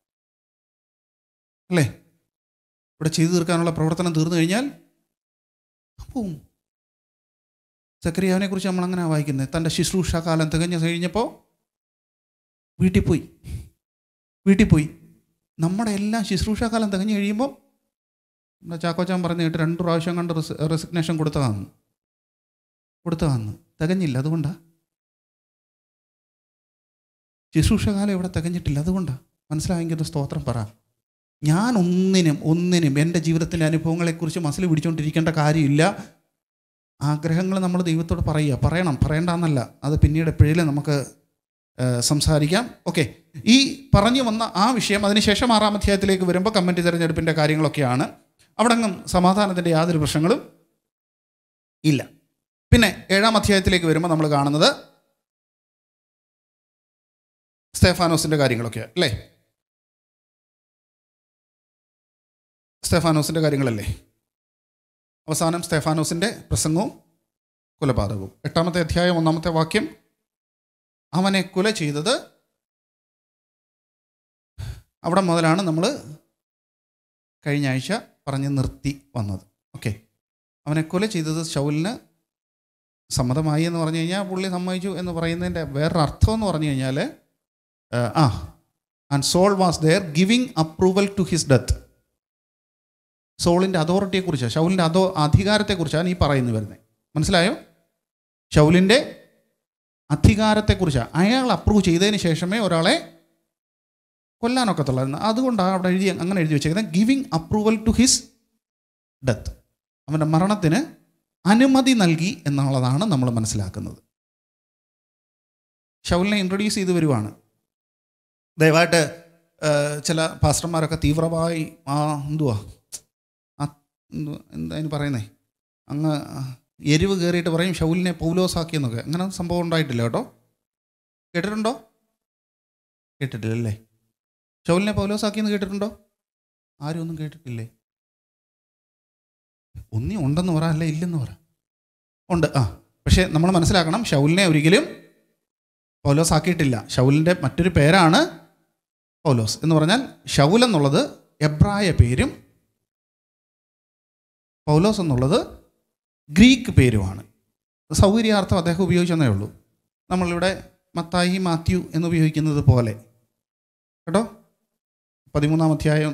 അല്ലേ ഇവിടെ ചെയ്തു തീർക്കാനുള്ള പ്രവർത്തനം തീർന്നു കഴിഞ്ഞാൽ പോവും സക്രിയാവിനെ കുറിച്ച് നമ്മൾ അങ്ങനെ വായിക്കുന്നത് തൻ്റെ ശുശ്രൂഷ കാലം തികഞ്ഞു കഴിഞ്ഞപ്പോൾ വീട്ടിൽ പോയി വീട്ടിൽ പോയി നമ്മുടെ എല്ലാം ശുശ്രൂഷ കാലം തികഞ്ഞു കഴിയുമ്പോൾ നമ്മുടെ ചാക്കോച്ചാൻ പറഞ്ഞു കേട്ട് രണ്ട് പ്രാവശ്യം കണ്ട് റെസിഗ്നേഷൻ കൊടുത്തതാന്ന് കൊടുത്തതാന്ന് തികഞ്ഞില്ല അതുകൊണ്ടാണ് ശുശ്രൂഷകാലം ഇവിടെ തികഞ്ഞിട്ടില്ല അതുകൊണ്ടാണ് മനസ്സിലായെങ്കിൽ ഒരു സ്തോത്രം പറ ഞാൻ ഒന്നിനും ഒന്നിനും എൻ്റെ ജീവിതത്തിൻ്റെ അനുഭവങ്ങളെക്കുറിച്ച് മനസ്സിൽ പിടിച്ചുകൊണ്ടിരിക്കേണ്ട കാര്യമില്ല ആഗ്രഹങ്ങൾ നമ്മൾ ദൈവത്തോട് പറയുക പറയണം പറയണ്ടെന്നല്ല അത് പിന്നീട് എപ്പോഴേലും നമുക്ക് ഏഹ്, സംസാരിക്കാം ഓക്കെ ഈ പറഞ്ഞു വന്ന ആ വിഷയം അതിനുശേഷം ആറാം അധ്യായത്തിലേക്ക് വരുമ്പോൾ കമ്മിറ്റി തിരഞ്ഞെടുപ്പിൻ്റെ കാര്യങ്ങളൊക്കെയാണ് അവിടെ അങ്ങും സമാധാനത്തിൻ്റെ യാതൊരു പ്രശ്നങ്ങളും ഇല്ല പിന്നെ ഏഴാം അധ്യായത്തിലേക്ക് വരുമ്പോൾ നമ്മൾ കാണുന്നത് സ്തേഫാനോസിൻ്റെ കാര്യങ്ങളൊക്കെയാണ് അല്ലേ സ്തേഫാനോസിൻ്റെ കാര്യങ്ങളല്ലേ അവസാനം സ്തേഫാനോസിൻ്റെ പ്രസംഗവും കൊലപാതകവും എട്ടാമത്തെ അധ്യായം ഒന്നാമത്തെ വാക്യം അവനെ കൊല ചെയ്തത് അവിടെ മുതലാണ് നമ്മൾ കഴിഞ്ഞ ആഴ്ച പറഞ്ഞ് നിർത്തി വന്നത് ഓക്കെ അവനെ കൊല ചെയ്തത് ഷൗലിന് സമ്മതമായി എന്ന് പറഞ്ഞു കഴിഞ്ഞാൽ പുള്ളി സമ്മതിച്ചു എന്ന് പറയുന്നതിൻ്റെ വേറൊരു അർത്ഥം എന്ന് പറഞ്ഞു കഴിഞ്ഞാൽ ah and Saul was there giving approval to his death സോളിൻ്റെ അതോറിറ്റിയെക്കുറിച്ചാണ് ഷൗലിൻ്റെ അതോ അധികാരത്തെക്കുറിച്ചാണ് ഈ പറയുന്നത് വരുന്നത് മനസ്സിലായോ ഷൗലിൻ്റെ അധികാരത്തെക്കുറിച്ചാണ് അയാൾ അപ്രൂവ് ചെയ്തതിന് ശേഷമേ ഒരാളെ കൊല്ലാനൊക്കത്തുള്ളായിരുന്നു അതുകൊണ്ടാണ് അവിടെ എഴുതി അങ്ങനെ എഴുതി വെച്ചേക്കുന്നത് giving approval to his death അവൻ്റെ മരണത്തിന് അനുമതി നൽകി എന്നുള്ളതാണ് നമ്മൾ മനസ്സിലാക്കുന്നത് ഷൗലിനെ ഇൻട്രൊഡ്യൂസ് ചെയ്ത് വരുവാണ് ദയവായിട്ട് ഏഹ്, ചില പാസ്റ്റർമാരൊക്കെ തീവ്രമായി ആ എന്തുവാ ആ എന്തുവാ എന്താ അതിന് പറയുന്നേ അങ്ങ് എരിവ് കയറിയിട്ട് പറയും ഷൗലിനെ പൗലോസാക്കിയെന്നൊക്കെ അങ്ങനെ സംഭവം ഉണ്ടായിട്ടില്ല കേട്ടോ കേട്ടിട്ടുണ്ടോ കേട്ടിട്ടില്ല അല്ലേ ഷൗലിനെ പൗലോസാക്കിയെന്ന് കേട്ടിട്ടുണ്ടോ ആരും ഒന്നും കേട്ടിട്ടില്ലേ ഒന്നി ഉണ്ടെന്ന് പറ അല്ല ഇല്ലെന്ന് പറ ഉണ്ട് ആ പക്ഷേ നമ്മൾ മനസ്സിലാക്കണം ഷൗലിനെ ഒരിക്കലും പൗലോസ് ആക്കിയിട്ടില്ല ഷൗലിൻ്റെ മറ്റൊരു പേരാണ് പൗലോസ് എന്ന് പറഞ്ഞാൽ ഷൗൽ എന്നുള്ളത് എബ്രായ പേരും പൗലോസ് എന്നുള്ളത് ഗ്രീക്ക് പേരുമാണ് സൗകര്യാർത്ഥം അദ്ദേഹം ഉപയോഗിച്ചെന്നേ ഉള്ളൂ നമ്മളിവിടെ മത്തായി മാത്യു എന്ന് ഉപയോഗിക്കുന്നത് പോലെ കേട്ടോ പതിമൂന്നാം അധ്യായം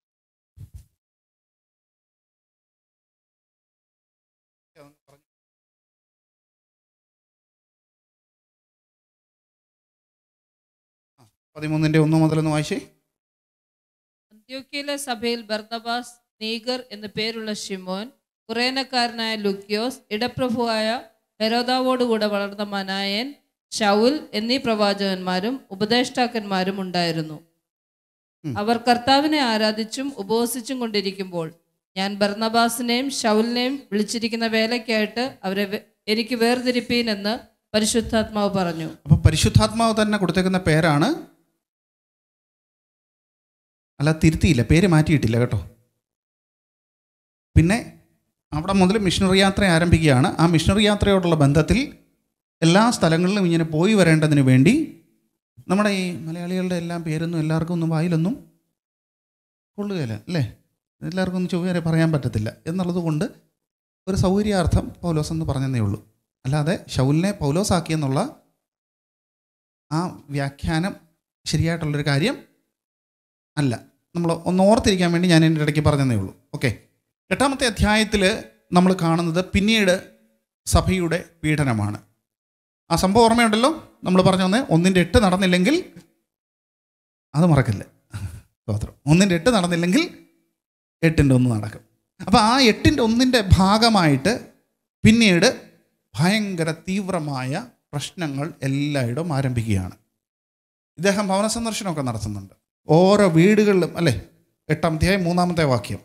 പതിമൂന്നിൻ്റെ ഒന്ന് മുതലൊന്ന് വായിച്ചേ അന്ത്യോക്യയിലെ സഭയിൽ ബർത്തബാസ് നീഗർ എന്നു പേരുള്ള ഷിമോൻ കുറേനക്കാരനായ ലുക്യോസ് ഇടപ്രഭുവായ ഹെരോദാവോടുകൂടെ വളർന്ന മനായൻ ഷൗൽ എന്നീ പ്രവാചകന്മാരും ഉപദേഷ്ടാക്കന്മാരും ഉണ്ടായിരുന്നു ഉം. അവർ കർത്താവിനെ ആരാധിച്ചും ഉപവസിച്ചും കൊണ്ടിരിക്കുമ്പോൾ ഞാൻ ബർണബാസിനെയും ഷൗലിനെയും വിളിച്ചിരിക്കുന്ന വേലയ്ക്കായിട്ട് അവരെ വെ- എനിക്ക് വേർതിരിപ്പീൻ എന്ന് പരിശുദ്ധാത്മാവ് പറഞ്ഞു അപ്പോൾ പരിശുദ്ധാത്മാവ് തന്നെ കൊടുത്തേക്കുന്ന പേരാണ് അല്ല തിരുത്തിയില്ല പേര് മാറ്റിയിട്ടില്ല കേട്ടോ പിന്നെ അവിടെ മുതൽ മിഷണറി യാത്ര ആരംഭിക്കുകയാണ് ആ മിഷണറി യാത്രയോടുള്ള ബന്ധത്തിൽ എല്ലാ സ്ഥലങ്ങളിലും ഇങ്ങനെ പോയി വരേണ്ടതിന് വേണ്ടി നമ്മുടെ ഈ മലയാളികളുടെ എല്ലാം പേരൊന്നും എല്ലാവർക്കും ഒന്നും വായിലൊന്നും കൊള്ളുകയില്ല അല്ലേ എല്ലാവർക്കും ഒന്നും ചൊവ്വേറെ പറയാൻ പറ്റത്തില്ല എന്നുള്ളത് കൊണ്ട് ഒരു സൗകര്യാർത്ഥം പൗലോസ് എന്ന് പറഞ്ഞതേ ഉള്ളൂ അല്ലാതെ ഷൗലിനെ പൗലോസാക്കിയെന്നുള്ള ആ വ്യാഖ്യാനം ശരിയായിട്ടുള്ളൊരു കാര്യം അല്ല നമ്മൾ ഒന്ന് ഓർത്തിരിക്കാൻ വേണ്ടി ഞാൻ എൻ്റെ ഇടയ്ക്ക് പറഞ്ഞതേ ഉള്ളൂ ഓക്കെ എട്ടാമത്തെ അധ്യായത്തിൽ നമ്മൾ കാണുന്നത് പിന്നീട് സഭയുടെ പീഡനമാണ് ആ സംഭവം ഓർമ്മയുണ്ടല്ലോ നമ്മൾ പറഞ്ഞു വന്നേ ഒന്നിൻ്റെ എട്ട് നടന്നില്ലെങ്കിൽ അത് മറക്കില്ല സ്തോത്രം ഒന്നിൻ്റെ എട്ട് നടന്നില്ലെങ്കിൽ എട്ടിൻ്റെ ഒന്ന് നടക്കും അപ്പോൾ ആ എട്ടിൻ്റെ ഒന്നിൻ്റെ ഭാഗമായിട്ട് പിന്നീട് ഭയങ്കര തീവ്രമായ പ്രശ്നങ്ങൾ എല്ലായിടവും ആരംഭിക്കുകയാണ് ഇദ്ദേഹം ഭവന സന്ദർശനമൊക്കെ നടത്തുന്നുണ്ട് ഓരോ വീടുകളിലും അല്ലേ എട്ടാം അധ്യായം മൂന്നാമത്തെ വാക്യം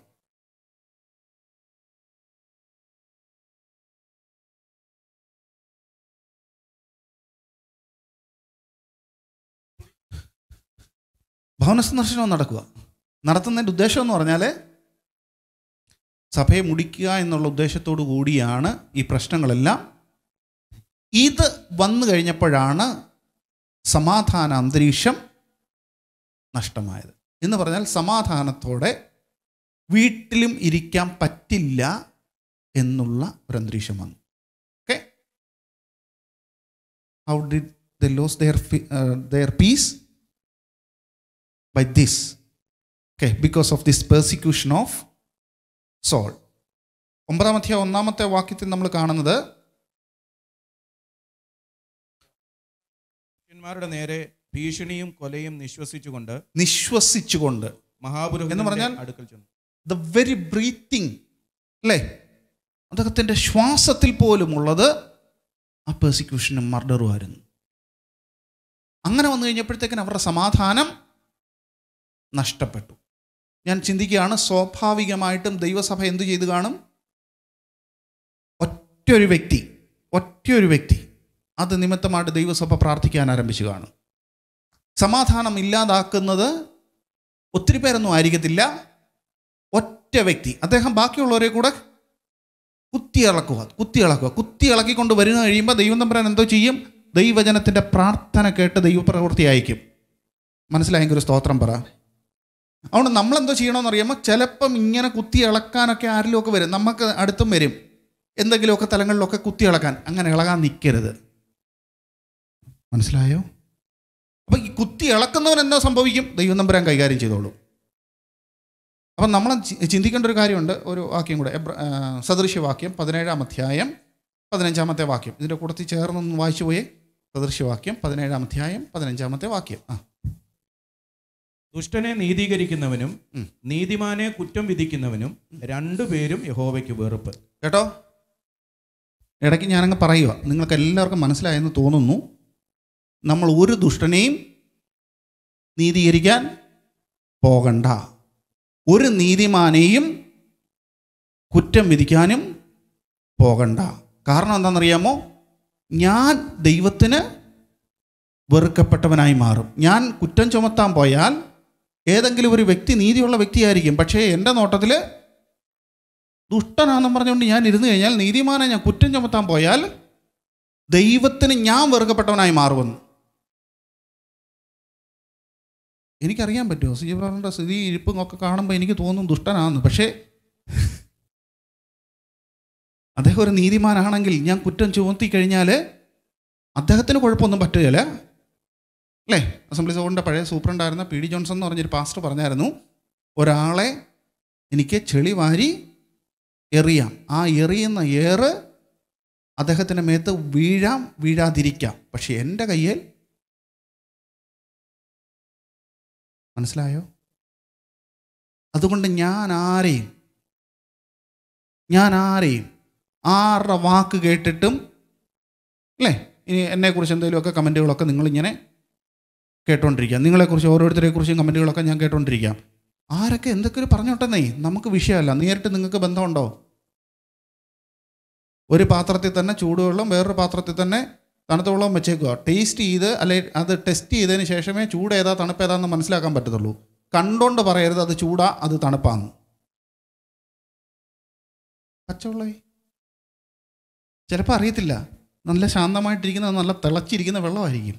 ഭവന സന്ദർശനം നടക്കുക നടത്തുന്നതിൻ്റെ ഉദ്ദേശം എന്ന് പറഞ്ഞാൽ സഭയെ മുടിക്കുക എന്നുള്ള ഉദ്ദേശത്തോടു കൂടിയാണ് ഈ പ്രശ്നങ്ങളെല്ലാം ഇത് വന്നു കഴിഞ്ഞപ്പോഴാണ് സമാധാന അന്തരീക്ഷം നഷ്ടമായത് എന്ന് പറഞ്ഞാൽ സമാധാനത്തോടെ വീട്ടിലും ഇരിക്കാൻ പറ്റില്ല എന്നുള്ള ഒരു അന്തരീക്ഷം വന്നു okay how did they lose their their peace by this okay because of this persecution of Saul ഒമ്പതാമത്തെ ഒന്നാമത്തെ വാക്യത്തിൽ നമ്മൾ കാണുന്നത് പുരുഷന്മാരുടെ നേരെ ഭീഷണിയും കൊലയും നിശ്വസിച്ചുകൊണ്ട് നിശ്വസിച്ചുകൊണ്ട് മഹാപുരോഹിതന്റെ എന്ന് പറഞ്ഞാൽ? അടുക്കൽ ചെന്നു ദ വെരി ബ്രീത്തിങ് അല്ലേ അദ്ദേഹത്തിൻ്റെ ശ്വാസത്തിൽ പോലുമുള്ളത് ആ പെർസിക്യൂഷനും മർഡറും ആയിരുന്നു അങ്ങനെ വന്നു കഴിഞ്ഞപ്പോഴത്തേക്കിന് അവരുടെ സമാധാനം നഷ്ടപ്പെട്ടു ഞാൻ ചിന്തിക്കുകയാണ് സ്വാഭാവികമായിട്ടും ദൈവസഭ എന്തു ചെയ്തു കാണും ഒറ്റൊരു വ്യക്തി ഒറ്റയൊരു വ്യക്തി അത് നിമിത്തമായിട്ട് ദൈവസഭ പ്രാർത്ഥിക്കാൻ ആരംഭിച്ചു കാണും സമാധാനം ഇല്ലാതാക്കുന്നത് ഒത്തിരി പേരൊന്നും ആയിരിക്കത്തില്ല ഒറ്റ വ്യക്തി അദ്ദേഹം ബാക്കിയുള്ളവരെ കൂടെ കുത്തിയിളക്കുക കുത്തിയിളക്കുക കുത്തിയിളക്കിക്കൊണ്ട് വരുന്ന കഴിയുമ്പോൾ ദൈവം തമ്പുരാൻ എന്തോ ചെയ്യും ദൈവജനത്തിൻ്റെ പ്രാർത്ഥന കേട്ട് ദൈവപ്രവൃത്തി അയക്കും മനസ്സിലായെങ്കിൽ ഒരു സ്തോത്രം പറ അതുകൊണ്ട് നമ്മളെന്തോ ചെയ്യണമെന്ന് അറിയുമ്പോൾ ചിലപ്പം ഇങ്ങനെ കുത്തി ഇളക്കാനൊക്കെ ആരിലുമൊക്കെ വരും നമുക്ക് അടുത്തും വരും എന്തെങ്കിലുമൊക്കെ തലങ്ങളിലൊക്കെ കുത്തി ഇളക്കാൻ അങ്ങനെ ഇളകാൻ നിൽക്കരുത് മനസ്സിലായോ അപ്പം ഈ കുത്തി ഇളക്കുന്നവൻ എന്താ സംഭവിക്കും ദൈവം തമ്പുരാൻ കൈകാര്യം ചെയ്തോളൂ അപ്പം നമ്മൾ ചി- ചിന്തിക്കേണ്ട ഒരു കാര്യമുണ്ട് ഒരു വാക്യം കൂടെ എബ്ര- ആ, സദൃശ്യവാക്യം പതിനേഴാം അധ്യായം പതിനഞ്ചാമത്തെ വാക്യം ഇതിൻ്റെ കൂട്ടത്തിൽ ചേർന്നൊന്ന് വായിച്ചു പോയേ സദൃശ്യവാക്യം പതിനേഴാം അധ്യായം പതിനഞ്ചാമത്തെ വാക്യം ആ ദുഷ്ടനെ നീതീകരിക്കുന്നവനും ഉം. നീതിമാനെ കുറ്റം വിധിക്കുന്നവനും രണ്ടുപേരും യഹോവയ്ക്ക് വെറുപ്പ് കേട്ടോ ഇടയ്ക്ക് ഞാനങ്ങ് പറയുക നിങ്ങൾക്ക് എല്ലാവർക്കും മനസ്സിലായെന്ന് തോന്നുന്നു നമ്മൾ ഒരു ദുഷ്ടനെയും നീതീകരിക്കാൻ പോകണ്ട ഒരു നീതിമാനെയും കുറ്റം വിധിക്കാനും പോകണ്ട കാരണം എന്താണെന്നറിയാമോ ഞാൻ ദൈവത്തിന് വെറുക്കപ്പെട്ടവനായി മാറും ഞാൻ കുറ്റം ചുമത്താൻ പോയാൽ ഏതെങ്കിലും ഒരു വ്യക്തി നീതിയുള്ള വ്യക്തിയായിരിക്കും പക്ഷേ എൻ്റെ നോട്ടത്തിൽ ദുഷ്ടനാണെന്നും പറഞ്ഞുകൊണ്ട് ഞാൻ ഇരുന്ന് കഴിഞ്ഞാൽ നീതിമാനെ ഞാൻ കുറ്റം ചുമത്താൻ പോയാൽ ദൈവത്തിന് ഞാൻ വെറുക്കപ്പെട്ടവനായി മാറുമെന്ന് എനിക്കറിയാൻ പറ്റുമോ സീബ്രാറിൻ്റെ സ്ഥിതി ഇരിപ്പും ഒക്കെ കാണുമ്പോൾ എനിക്ക് തോന്നും ദുഷ്ടനാണെന്ന് പക്ഷേ അദ്ദേഹം ഒരു നീതിമാനാണെങ്കിൽ ഞാൻ കുറ്റം ചുമത്തി കഴിഞ്ഞാൽ അദ്ദേഹത്തിന് കുഴപ്പമൊന്നും പറ്റുകയില്ല അല്ലേ അസംബ്ലി സോണിൻ്റെ പഴയ സൂപ്രണ്ടായിരുന്ന പി ഡി ജോൺസൺ എന്ന് പറഞ്ഞൊരു പാസ്റ്റർ പറഞ്ഞായിരുന്നു ഒരാളെ എനിക്ക് ചെളി വാരി എറിയാം ആ എറിയുന്ന ഏറ് അദ്ദേഹത്തിൻ്റെ മേത്ത് വീഴാം വീഴാതിരിക്കാം പക്ഷെ എൻ്റെ കയ്യിൽ മനസ്സിലായോ അതുകൊണ്ട് ഞാൻ ആരെയും ഞാൻ ആരെയും ആരുടെ വാക്ക് കേട്ടിട്ടും അല്ലേ ഇനി എന്നെക്കുറിച്ച് എന്തെങ്കിലുമൊക്കെ കമൻറ്റുകളൊക്കെ നിങ്ങളിങ്ങനെ കേട്ടോണ്ടിരിക്കാം നിങ്ങളെക്കുറിച്ച് ഓരോരുത്തരെക്കുറിച്ചും കമൻറ്റുകളൊക്കെ ഞാൻ കേട്ടോണ്ടിരിക്കാം ആരൊക്കെ എന്തൊക്കെ ഒരു പറഞ്ഞോട്ടെന്നേ നമുക്ക് വിഷയമല്ല നേരിട്ട് നിങ്ങൾക്ക് ബന്ധമുണ്ടോ ഒരു പാത്രത്തിൽ തന്നെ ചൂടുവെള്ളം വേറൊരു പാത്രത്തിൽ തന്നെ തണുത്ത വെള്ളം വെച്ചേക്കുക ടേസ്റ്റ് ചെയ്ത് അല്ലെ അത് ടെസ്റ്റ് ചെയ്തതിന് ശേഷമേ ചൂട് ഏതാ തണുപ്പ് ഏതാന്ന് മനസ്സിലാക്കാൻ പറ്റത്തുള്ളൂ കണ്ടോണ്ട് പറയരുത് അത് ചൂടാ അത് തണുപ്പാന്ന് പച്ചവെള്ളേ ചിലപ്പോൾ അറിയത്തില്ല നല്ല ശാന്തമായിട്ടിരിക്കുന്ന നല്ല തിളച്ചിരിക്കുന്ന വെള്ളമായിരിക്കും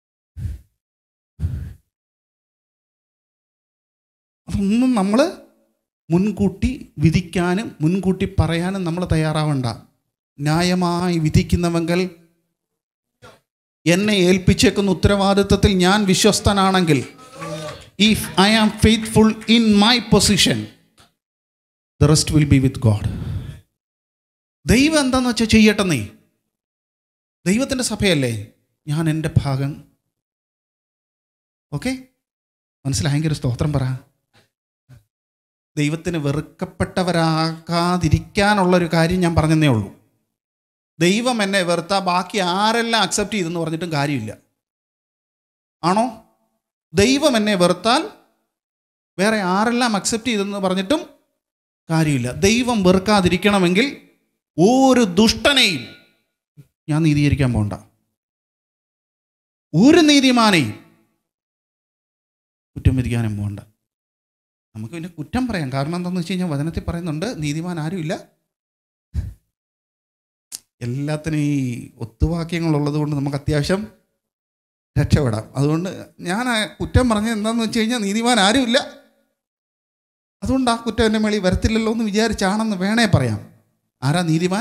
അതൊന്നും നമ്മൾ മുൻകൂട്ടി വിധിക്കാനും മുൻകൂട്ടി പറയാനും നമ്മൾ തയ്യാറാവണ്ട ന്യായമായി വിധിക്കുന്നവങ്കിൽ എന്നെ ഏൽപ്പിച്ചേക്കുന്ന ഉത്തരവാദിത്വത്തിൽ ഞാൻ വിശ്വസ്തനാണെങ്കിൽ if I am faithful in my position the rest will be with God ദൈവം എന്താന്ന് വെച്ചാൽ ചെയ്യട്ടെ നീ ദൈവത്തിൻ്റെ സഭയല്ലേ ഞാൻ എൻ്റെ ഭാഗം ഓക്കെ മനസ്സിലായെങ്കിൽ ഒരു സ്തോത്രം പറ ദൈവത്തിന് വെറുക്കപ്പെട്ടവരാകാതിരിക്കാനുള്ളൊരു കാര്യം ഞാൻ പറഞ്ഞതേ ഉള്ളൂ ദൈവം എന്നെ വെറുത്ത ബാക്കി ആരെല്ലാം അക്സെപ്റ്റ് ചെയ്തെന്ന് പറഞ്ഞിട്ടും കാര്യമില്ല ആണോ ദൈവം എന്നെ വെറുത്താൽ വേറെ ആരെല്ലാം അക്സെപ്റ്റ് ചെയ്തെന്ന് പറഞ്ഞിട്ടും കാര്യമില്ല ദൈവം വെറുക്കാതിരിക്കണമെങ്കിൽ ഒരു ദുഷ്ടനെയും ഞാൻ നീതീകരിക്കാൻ പോണ്ട ഒരു നീതിമാനെയും കുറ്റം വിധിക്കാനും പോകണ്ട നമുക്ക് പിന്നെ കുറ്റം പറയാം കാരണം എന്താണെന്ന് വെച്ച് കഴിഞ്ഞാൽ വചനത്തിൽ പറയുന്നുണ്ട് നീതിമാൻ ആരുമില്ല എല്ലാത്തിനും ഈ ഒത്തുവാക്യങ്ങളുള്ളത് കൊണ്ട് നമുക്ക് അത്യാവശ്യം രക്ഷപ്പെടാം അതുകൊണ്ട് ഞാൻ ആ കുറ്റം പറഞ്ഞത് എന്താണെന്ന് വെച്ച് കഴിഞ്ഞാൽ നീതിമാൻ ആരുമില്ല അതുകൊണ്ട് ആ കുറ്റം എൻ്റെ മേളിൽ വരത്തില്ലല്ലോ എന്ന് വിചാരിച്ചാണെന്ന് വേണേ പറയാം ആരാ നീതിമാൻ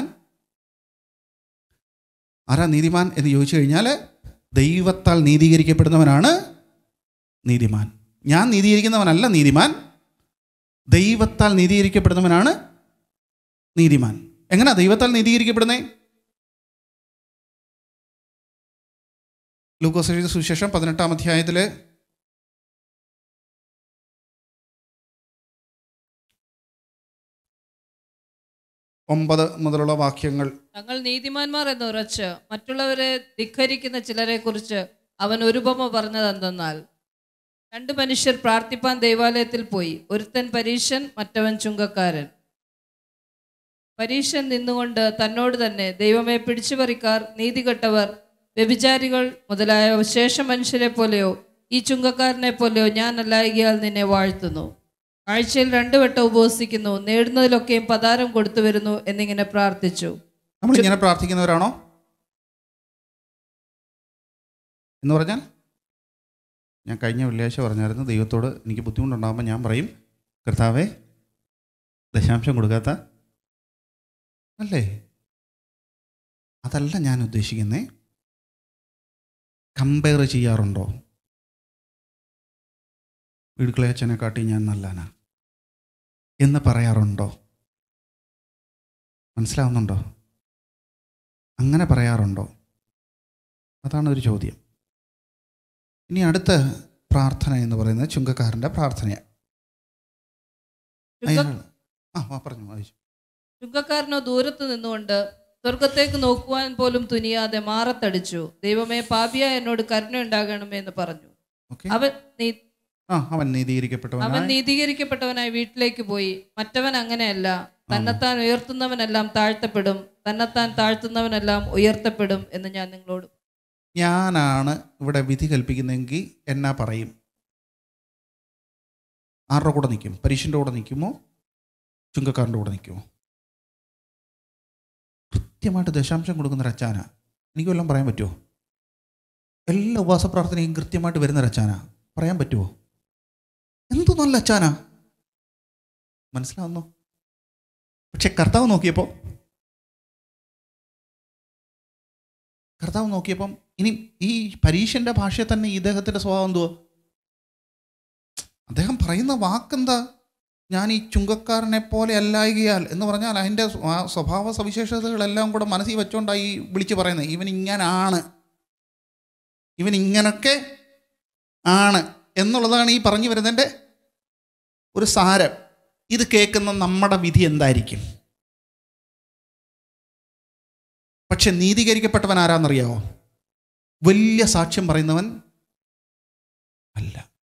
ആരാ നീതിമാൻ എന്ന് ചോദിച്ചു കഴിഞ്ഞാൽ ദൈവത്താൽ നീതീകരിക്കപ്പെടുന്നവനാണ് നീതിമാൻ ഞാൻ നീതീകരിക്കുന്നവനല്ല നീതിമാൻ ദൈവത്താൽ നീതീകരിക്കപ്പെടുന്നവനാണ് നീതിമാൻ എങ്ങനെയാ ദൈവത്താൽ നീതീകരിക്കപ്പെടുന്നേ ലൂക്കോസ് എഴുതിയ സുവിശേഷം പതിനെട്ടാം അധ്യായത്തിൽ ഒമ്പത് മുതലുള്ള വാക്യങ്ങൾ തങ്ങൾ നീതിമാന്മാർ എന്ന് ഉറച്ച് മറ്റുള്ളവരെ ധിഖരിക്കുന്ന ചിലരെ കുറിച്ച് അവൻ ഒരു ഉപമ പറഞ്ഞത് എന്തെന്നാൽ രണ്ട് മനുഷ്യർ പ്രാർത്ഥിപ്പാൻ ദൈവാലയത്തിൽ പോയി ഒരുത്തൻ പരീശൻ മറ്റവൻ ചുങ്കക്കാരൻ പരീശൻ നിന്നുകൊണ്ട് തന്നോട് തന്നെ ദൈവമെ പിടിച്ചുപറിക്കാർ നീതികെട്ടവർ വ്യഭിചാരികൾ മുതലായ ശേഷ മനുഷ്യരെ പോലെയോ ഈ ചുങ്കക്കാരനെ പോലെയോ ഞാൻ അല്ലായികയാൽ നിന്നെ വാഴ്ത്തുന്നു ആഴ്ചയിൽ രണ്ടു വട്ടം ഉപവസിക്കുന്നു നേടുന്നതിലൊക്കെയും പതാരം കൊടുത്തു വരുന്നു എന്നിങ്ങനെ പ്രാർത്ഥിച്ചു നമ്മൾ ഇങ്ങനെ പ്രാർത്ഥിക്കുന്നവരാണോ എന്ന് പറഞ്ഞാൽ ഞാൻ കഴിഞ്ഞ വെള്ളിയാഴ്ച പറഞ്ഞായിരുന്നു ദൈവത്തോട് എനിക്ക് ബുദ്ധിമുട്ടുണ്ടാകുമ്പോൾ ഞാൻ പറയും കർത്താവേ ദശാംശം കൊടുക്കാത്ത അല്ലേ അതല്ല ഞാൻ ഉദ്ദേശിക്കുന്നേ കമ്പയർ ചെയ്യാറുണ്ടോ വീടുക്കളയച്ചനെ കാട്ടി ഞാൻ നല്ലാനാ എന്ന് പറയാറുണ്ടോ മനസ്സിലാവുന്നുണ്ടോ അങ്ങനെ പറയാറുണ്ടോ അതാണ് ഒരു ചോദ്യം ഇനി അടുത്ത പ്രാർത്ഥന എന്ന് പറയുന്നത് ചുങ്കക്കാരൻ്റെ പ്രാർത്ഥനയാണ് ചുങ്ക- അയാൾ ആ ആ പറഞ്ഞു വായിച്ചു ചുങ്കക്കാരനോ ദൂരത്ത് നിന്നുകൊണ്ട് സ്വർഗത്തേക്ക് നോക്കുവാൻ പോലും തുനിയാതെ മാറത്തടിച്ചു ദൈവമേ പാപിയ എന്നോട് കരുണയുണ്ടാകണമേ എന്ന് പറഞ്ഞു ഓക്കെ അവൻ നീ ആ അവൻ അവൻ നീതീകരിക്കപ്പെട്ടവനായി നീതീകരിക്കപ്പെട്ടവനായി വീട്ടിലേക്ക് പോയി മറ്റവൻ അങ്ങനെയല്ല തന്നെത്താൻ ഉയർത്തുന്നവനെല്ലാം താഴ്ത്തപ്പെടും തന്നെത്താൻ താഴ്ത്തുന്നവനെല്ലാം ഉയർത്തപ്പെടും എന്ന് ഞാൻ നിങ്ങളോട് ഞാനാണ് ഇവിടെ വിധി കൽപ്പിക്കുന്നതെങ്കിൽ എന്നാ പറയും ആരുടെ കൂടെ നിൽക്കും പരീക്ഷൻ്റെ കൂടെ നിൽക്കുമോ ചുങ്കക്കാരൻ്റെ കൂടെ നിൽക്കുമോ കൃത്യമായിട്ട് ദശാംശം കൊടുക്കുന്ന ഒരു അച്ചാന എനിക്ക് വല്ലതും പറയാൻ പറ്റുമോ എല്ലാ ഉപവാസ പ്രാർത്ഥനയും കൃത്യമായിട്ട് വരുന്ന ഒരു അച്ചാന പറയാൻ പറ്റുമോ എന്തു നല്ല അച്ചാന മനസ്സിലാവുന്നു പക്ഷെ കർത്താവ് നോക്കിയപ്പോൾ കർത്താവ് നോക്കിയപ്പം ഇനി ഈ പരീക്ഷൻ്റെ ഭാഷയിൽ തന്നെ ഇദ്ദേഹത്തിൻ്റെ സ്വഭാവം എന്തുവാ അദ്ദേഹം പറയുന്ന വാക്കെന്താ ഞാൻ ഈ ചുങ്കക്കാരനെ പോലെ അല്ലായികയാൽ എന്ന് പറഞ്ഞാൽ അതിൻ്റെ സ്വ- ആ സ്വഭാവ സവിശേഷതകളെല്ലാം കൂടെ മനസ്സിൽ വെച്ചോണ്ടായി ഈ വിളിച്ച് പറയുന്നത് ഇവൻ ഇങ്ങനാണ് ഇവൻ ഇങ്ങനൊക്കെ ആണ് എന്നുള്ളതാണ് ഈ പറഞ്ഞു വരുന്നതിൻ്റെ ഒരു സാരം ഇത് കേൾക്കുന്ന നമ്മുടെ വിധി എന്തായിരിക്കും പക്ഷെ നീതീകരിക്കപ്പെട്ടവൻ ആരാന്നറിയാവോ വലിയ സാക്ഷ്യം പറയുന്നവൻ അല്ല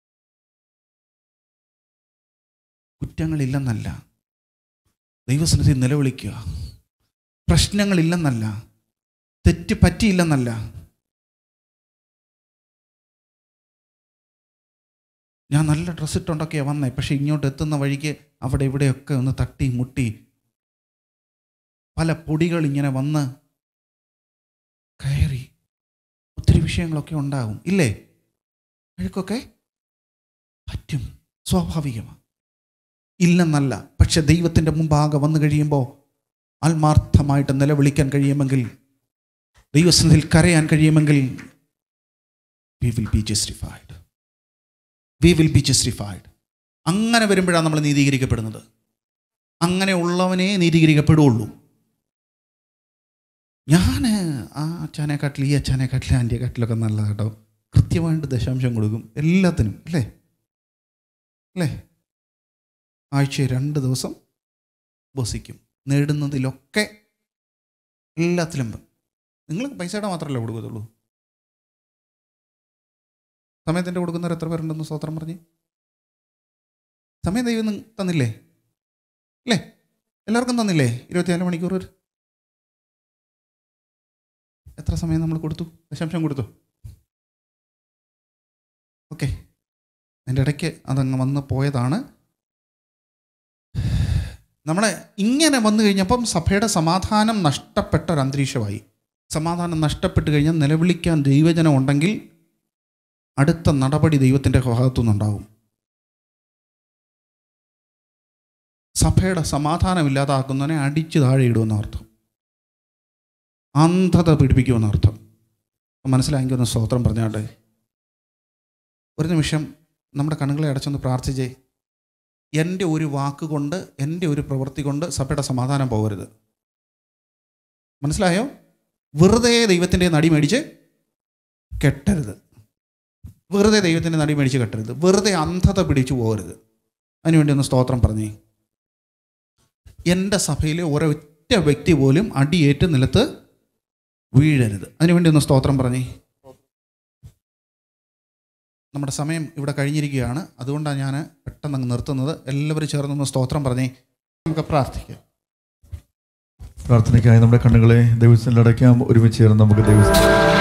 കുറ്റങ്ങളില്ലെന്നല്ല ദൈവസന്നിധി നിലവിളിക്കുക പ്രശ്നങ്ങളില്ലെന്നല്ല തെറ്റ് പറ്റിയില്ലെന്നല്ല ഞാൻ നല്ല ഡ്രസ്സ് ഇട്ടുണ്ടൊക്കെയാണ് വന്നേ പക്ഷെ ഇങ്ങോട്ട് എത്തുന്ന വഴിക്ക് അവിടെ ഇവിടെയൊക്കെ ഒന്ന് തട്ടി മുട്ടി പല പൊടികൾ ഇങ്ങനെ വന്ന് കയറി ഒത്തിരി വിഷയങ്ങളൊക്കെ ഉണ്ടാകും ഇല്ലേ അഴുക്കൊക്കെ പറ്റും സ്വാഭാവികമാണ് ഇല്ലെന്നല്ല പക്ഷെ ദൈവത്തിൻ്റെ മുമ്പാകെ വന്നു കഴിയുമ്പോൾ ആത്മാർത്ഥമായിട്ട് നിലവിളിക്കാൻ കഴിയുമെങ്കിൽ ദൈവസന്നിധിയിൽ കരയാൻ കഴിയുമെങ്കിൽ we will be justified we will be justified അങ്ങനെ വരുമ്പോഴാണ് നമ്മൾ നീതീകരിക്കപ്പെടുന്നത് അങ്ങനെ ഉള്ളവനെ നീതീകരിക്കപ്പെടുകയുള്ളൂ ഞാൻ ആ അച്ഛനെക്കാട്ടിൽ ഈ അച്ഛനെക്കാട്ടിൽ ആൻറ്റിയെക്കാട്ടിലൊക്കെ നല്ല കേട്ടോ കൃത്യമായിട്ട് ദശാംശം കൊടുക്കും എല്ലാത്തിനും അല്ലേ അല്ലേ ആഴ്ച രണ്ട് ദിവസം ബസിക്കും നേടുന്നതിലൊക്കെ എല്ലാത്തിലും നിങ്ങൾ പൈസയുടെ മാത്രമല്ലേ കൊടുക്കത്തുള്ളൂ സമയത്തിൻ്റെ കൊടുക്കുന്നവർ എത്ര പേരുണ്ടെന്ന് സ്വത്രം പറഞ്ഞ് സമയം ദൈവം നി- തന്നില്ലേ അല്ലേ എല്ലാവർക്കും തന്നില്ലേ ഇരുപത്തിനാല് മണിക്കൂർ ഒരു എത്ര സമയം നമ്മൾ കൊടുത്തു ദശാംശം കൊടുത്തു ഓക്കെ അതിൻ്റെ ഇടയ്ക്ക് അതങ്ങ് വന്ന് പോയതാണ് നമ്മളെ ഇങ്ങനെ വന്നു കഴിഞ്ഞപ്പം സഭയുടെ സമാധാനം നഷ്ടപ്പെട്ട ഒരു അന്തരീക്ഷമായി സമാധാനം നഷ്ടപ്പെട്ട് കഴിഞ്ഞാൽ നിലവിളിക്കാൻ ദൈവജനം ഉണ്ടെങ്കിൽ അടുത്ത നടപടി ദൈവത്തിൻ്റെ ഭാഗത്തുനിന്നുണ്ടാവും സഭയുടെ സമാധാനം ഇല്ലാതാക്കുന്നതിനെ അടിച്ചു താഴെ ഇടുമെന്ന അർത്ഥം അന്ധത പിടിപ്പിക്കുമെന്ന അർത്ഥം മനസ്സിലായെങ്കിൽ ഒന്ന് സ്തോത്രം പറഞ്ഞാട്ടെ ഒരു നിമിഷം നമ്മുടെ കണ്ണുകളെ അടച്ചൊന്ന് പ്രാർത്ഥിച്ചേ എൻ്റെ ഒരു വാക്കുകൊണ്ട് എൻ്റെ ഒരു പ്രവൃത്തി കൊണ്ട് സഭയുടെ സമാധാനം പോകരുത് മനസ്സിലായോ വെറുതെ ദൈവത്തിൻ്റെ നടി മേടിച്ച് കെട്ടരുത് വെറുതെ ദൈവത്തിൻ്റെ നടി മേടിച്ച് കെട്ടരുത് വെറുതെ അന്ധത പിടിച്ചു പോകരുത് അതിനുവേണ്ടി ഒന്ന് സ്തോത്രം പറഞ്ഞേ എൻ്റെ സഭയിലെ ഒരൊറ്റ വ്യക്തി പോലും അടിയേറ്റ് നിലത്ത് വീഴരുത് അതിനുവേണ്ടി ഒന്ന് സ്തോത്രം പറഞ്ഞേ നമ്മുടെ സമയം ഇവിടെ കഴിഞ്ഞിരിക്കുകയാണ് അതുകൊണ്ടാണ് ഞാൻ പെട്ടെന്ന് അങ്ങ് നിർത്തുന്നത് എല്ലാവരും ചേർന്നൊന്ന് സ്തോത്രം പറഞ്ഞേ നമുക്ക് പ്രാർത്ഥിക്കാം പ്രാർത്ഥനയ്ക്കായി നമ്മുടെ കണ്ണുകളെ ദൈവത്തിൽ അടയ്ക്കാം ഒരുമിച്ച് ചേർന്ന് നമുക്ക് ദൈവം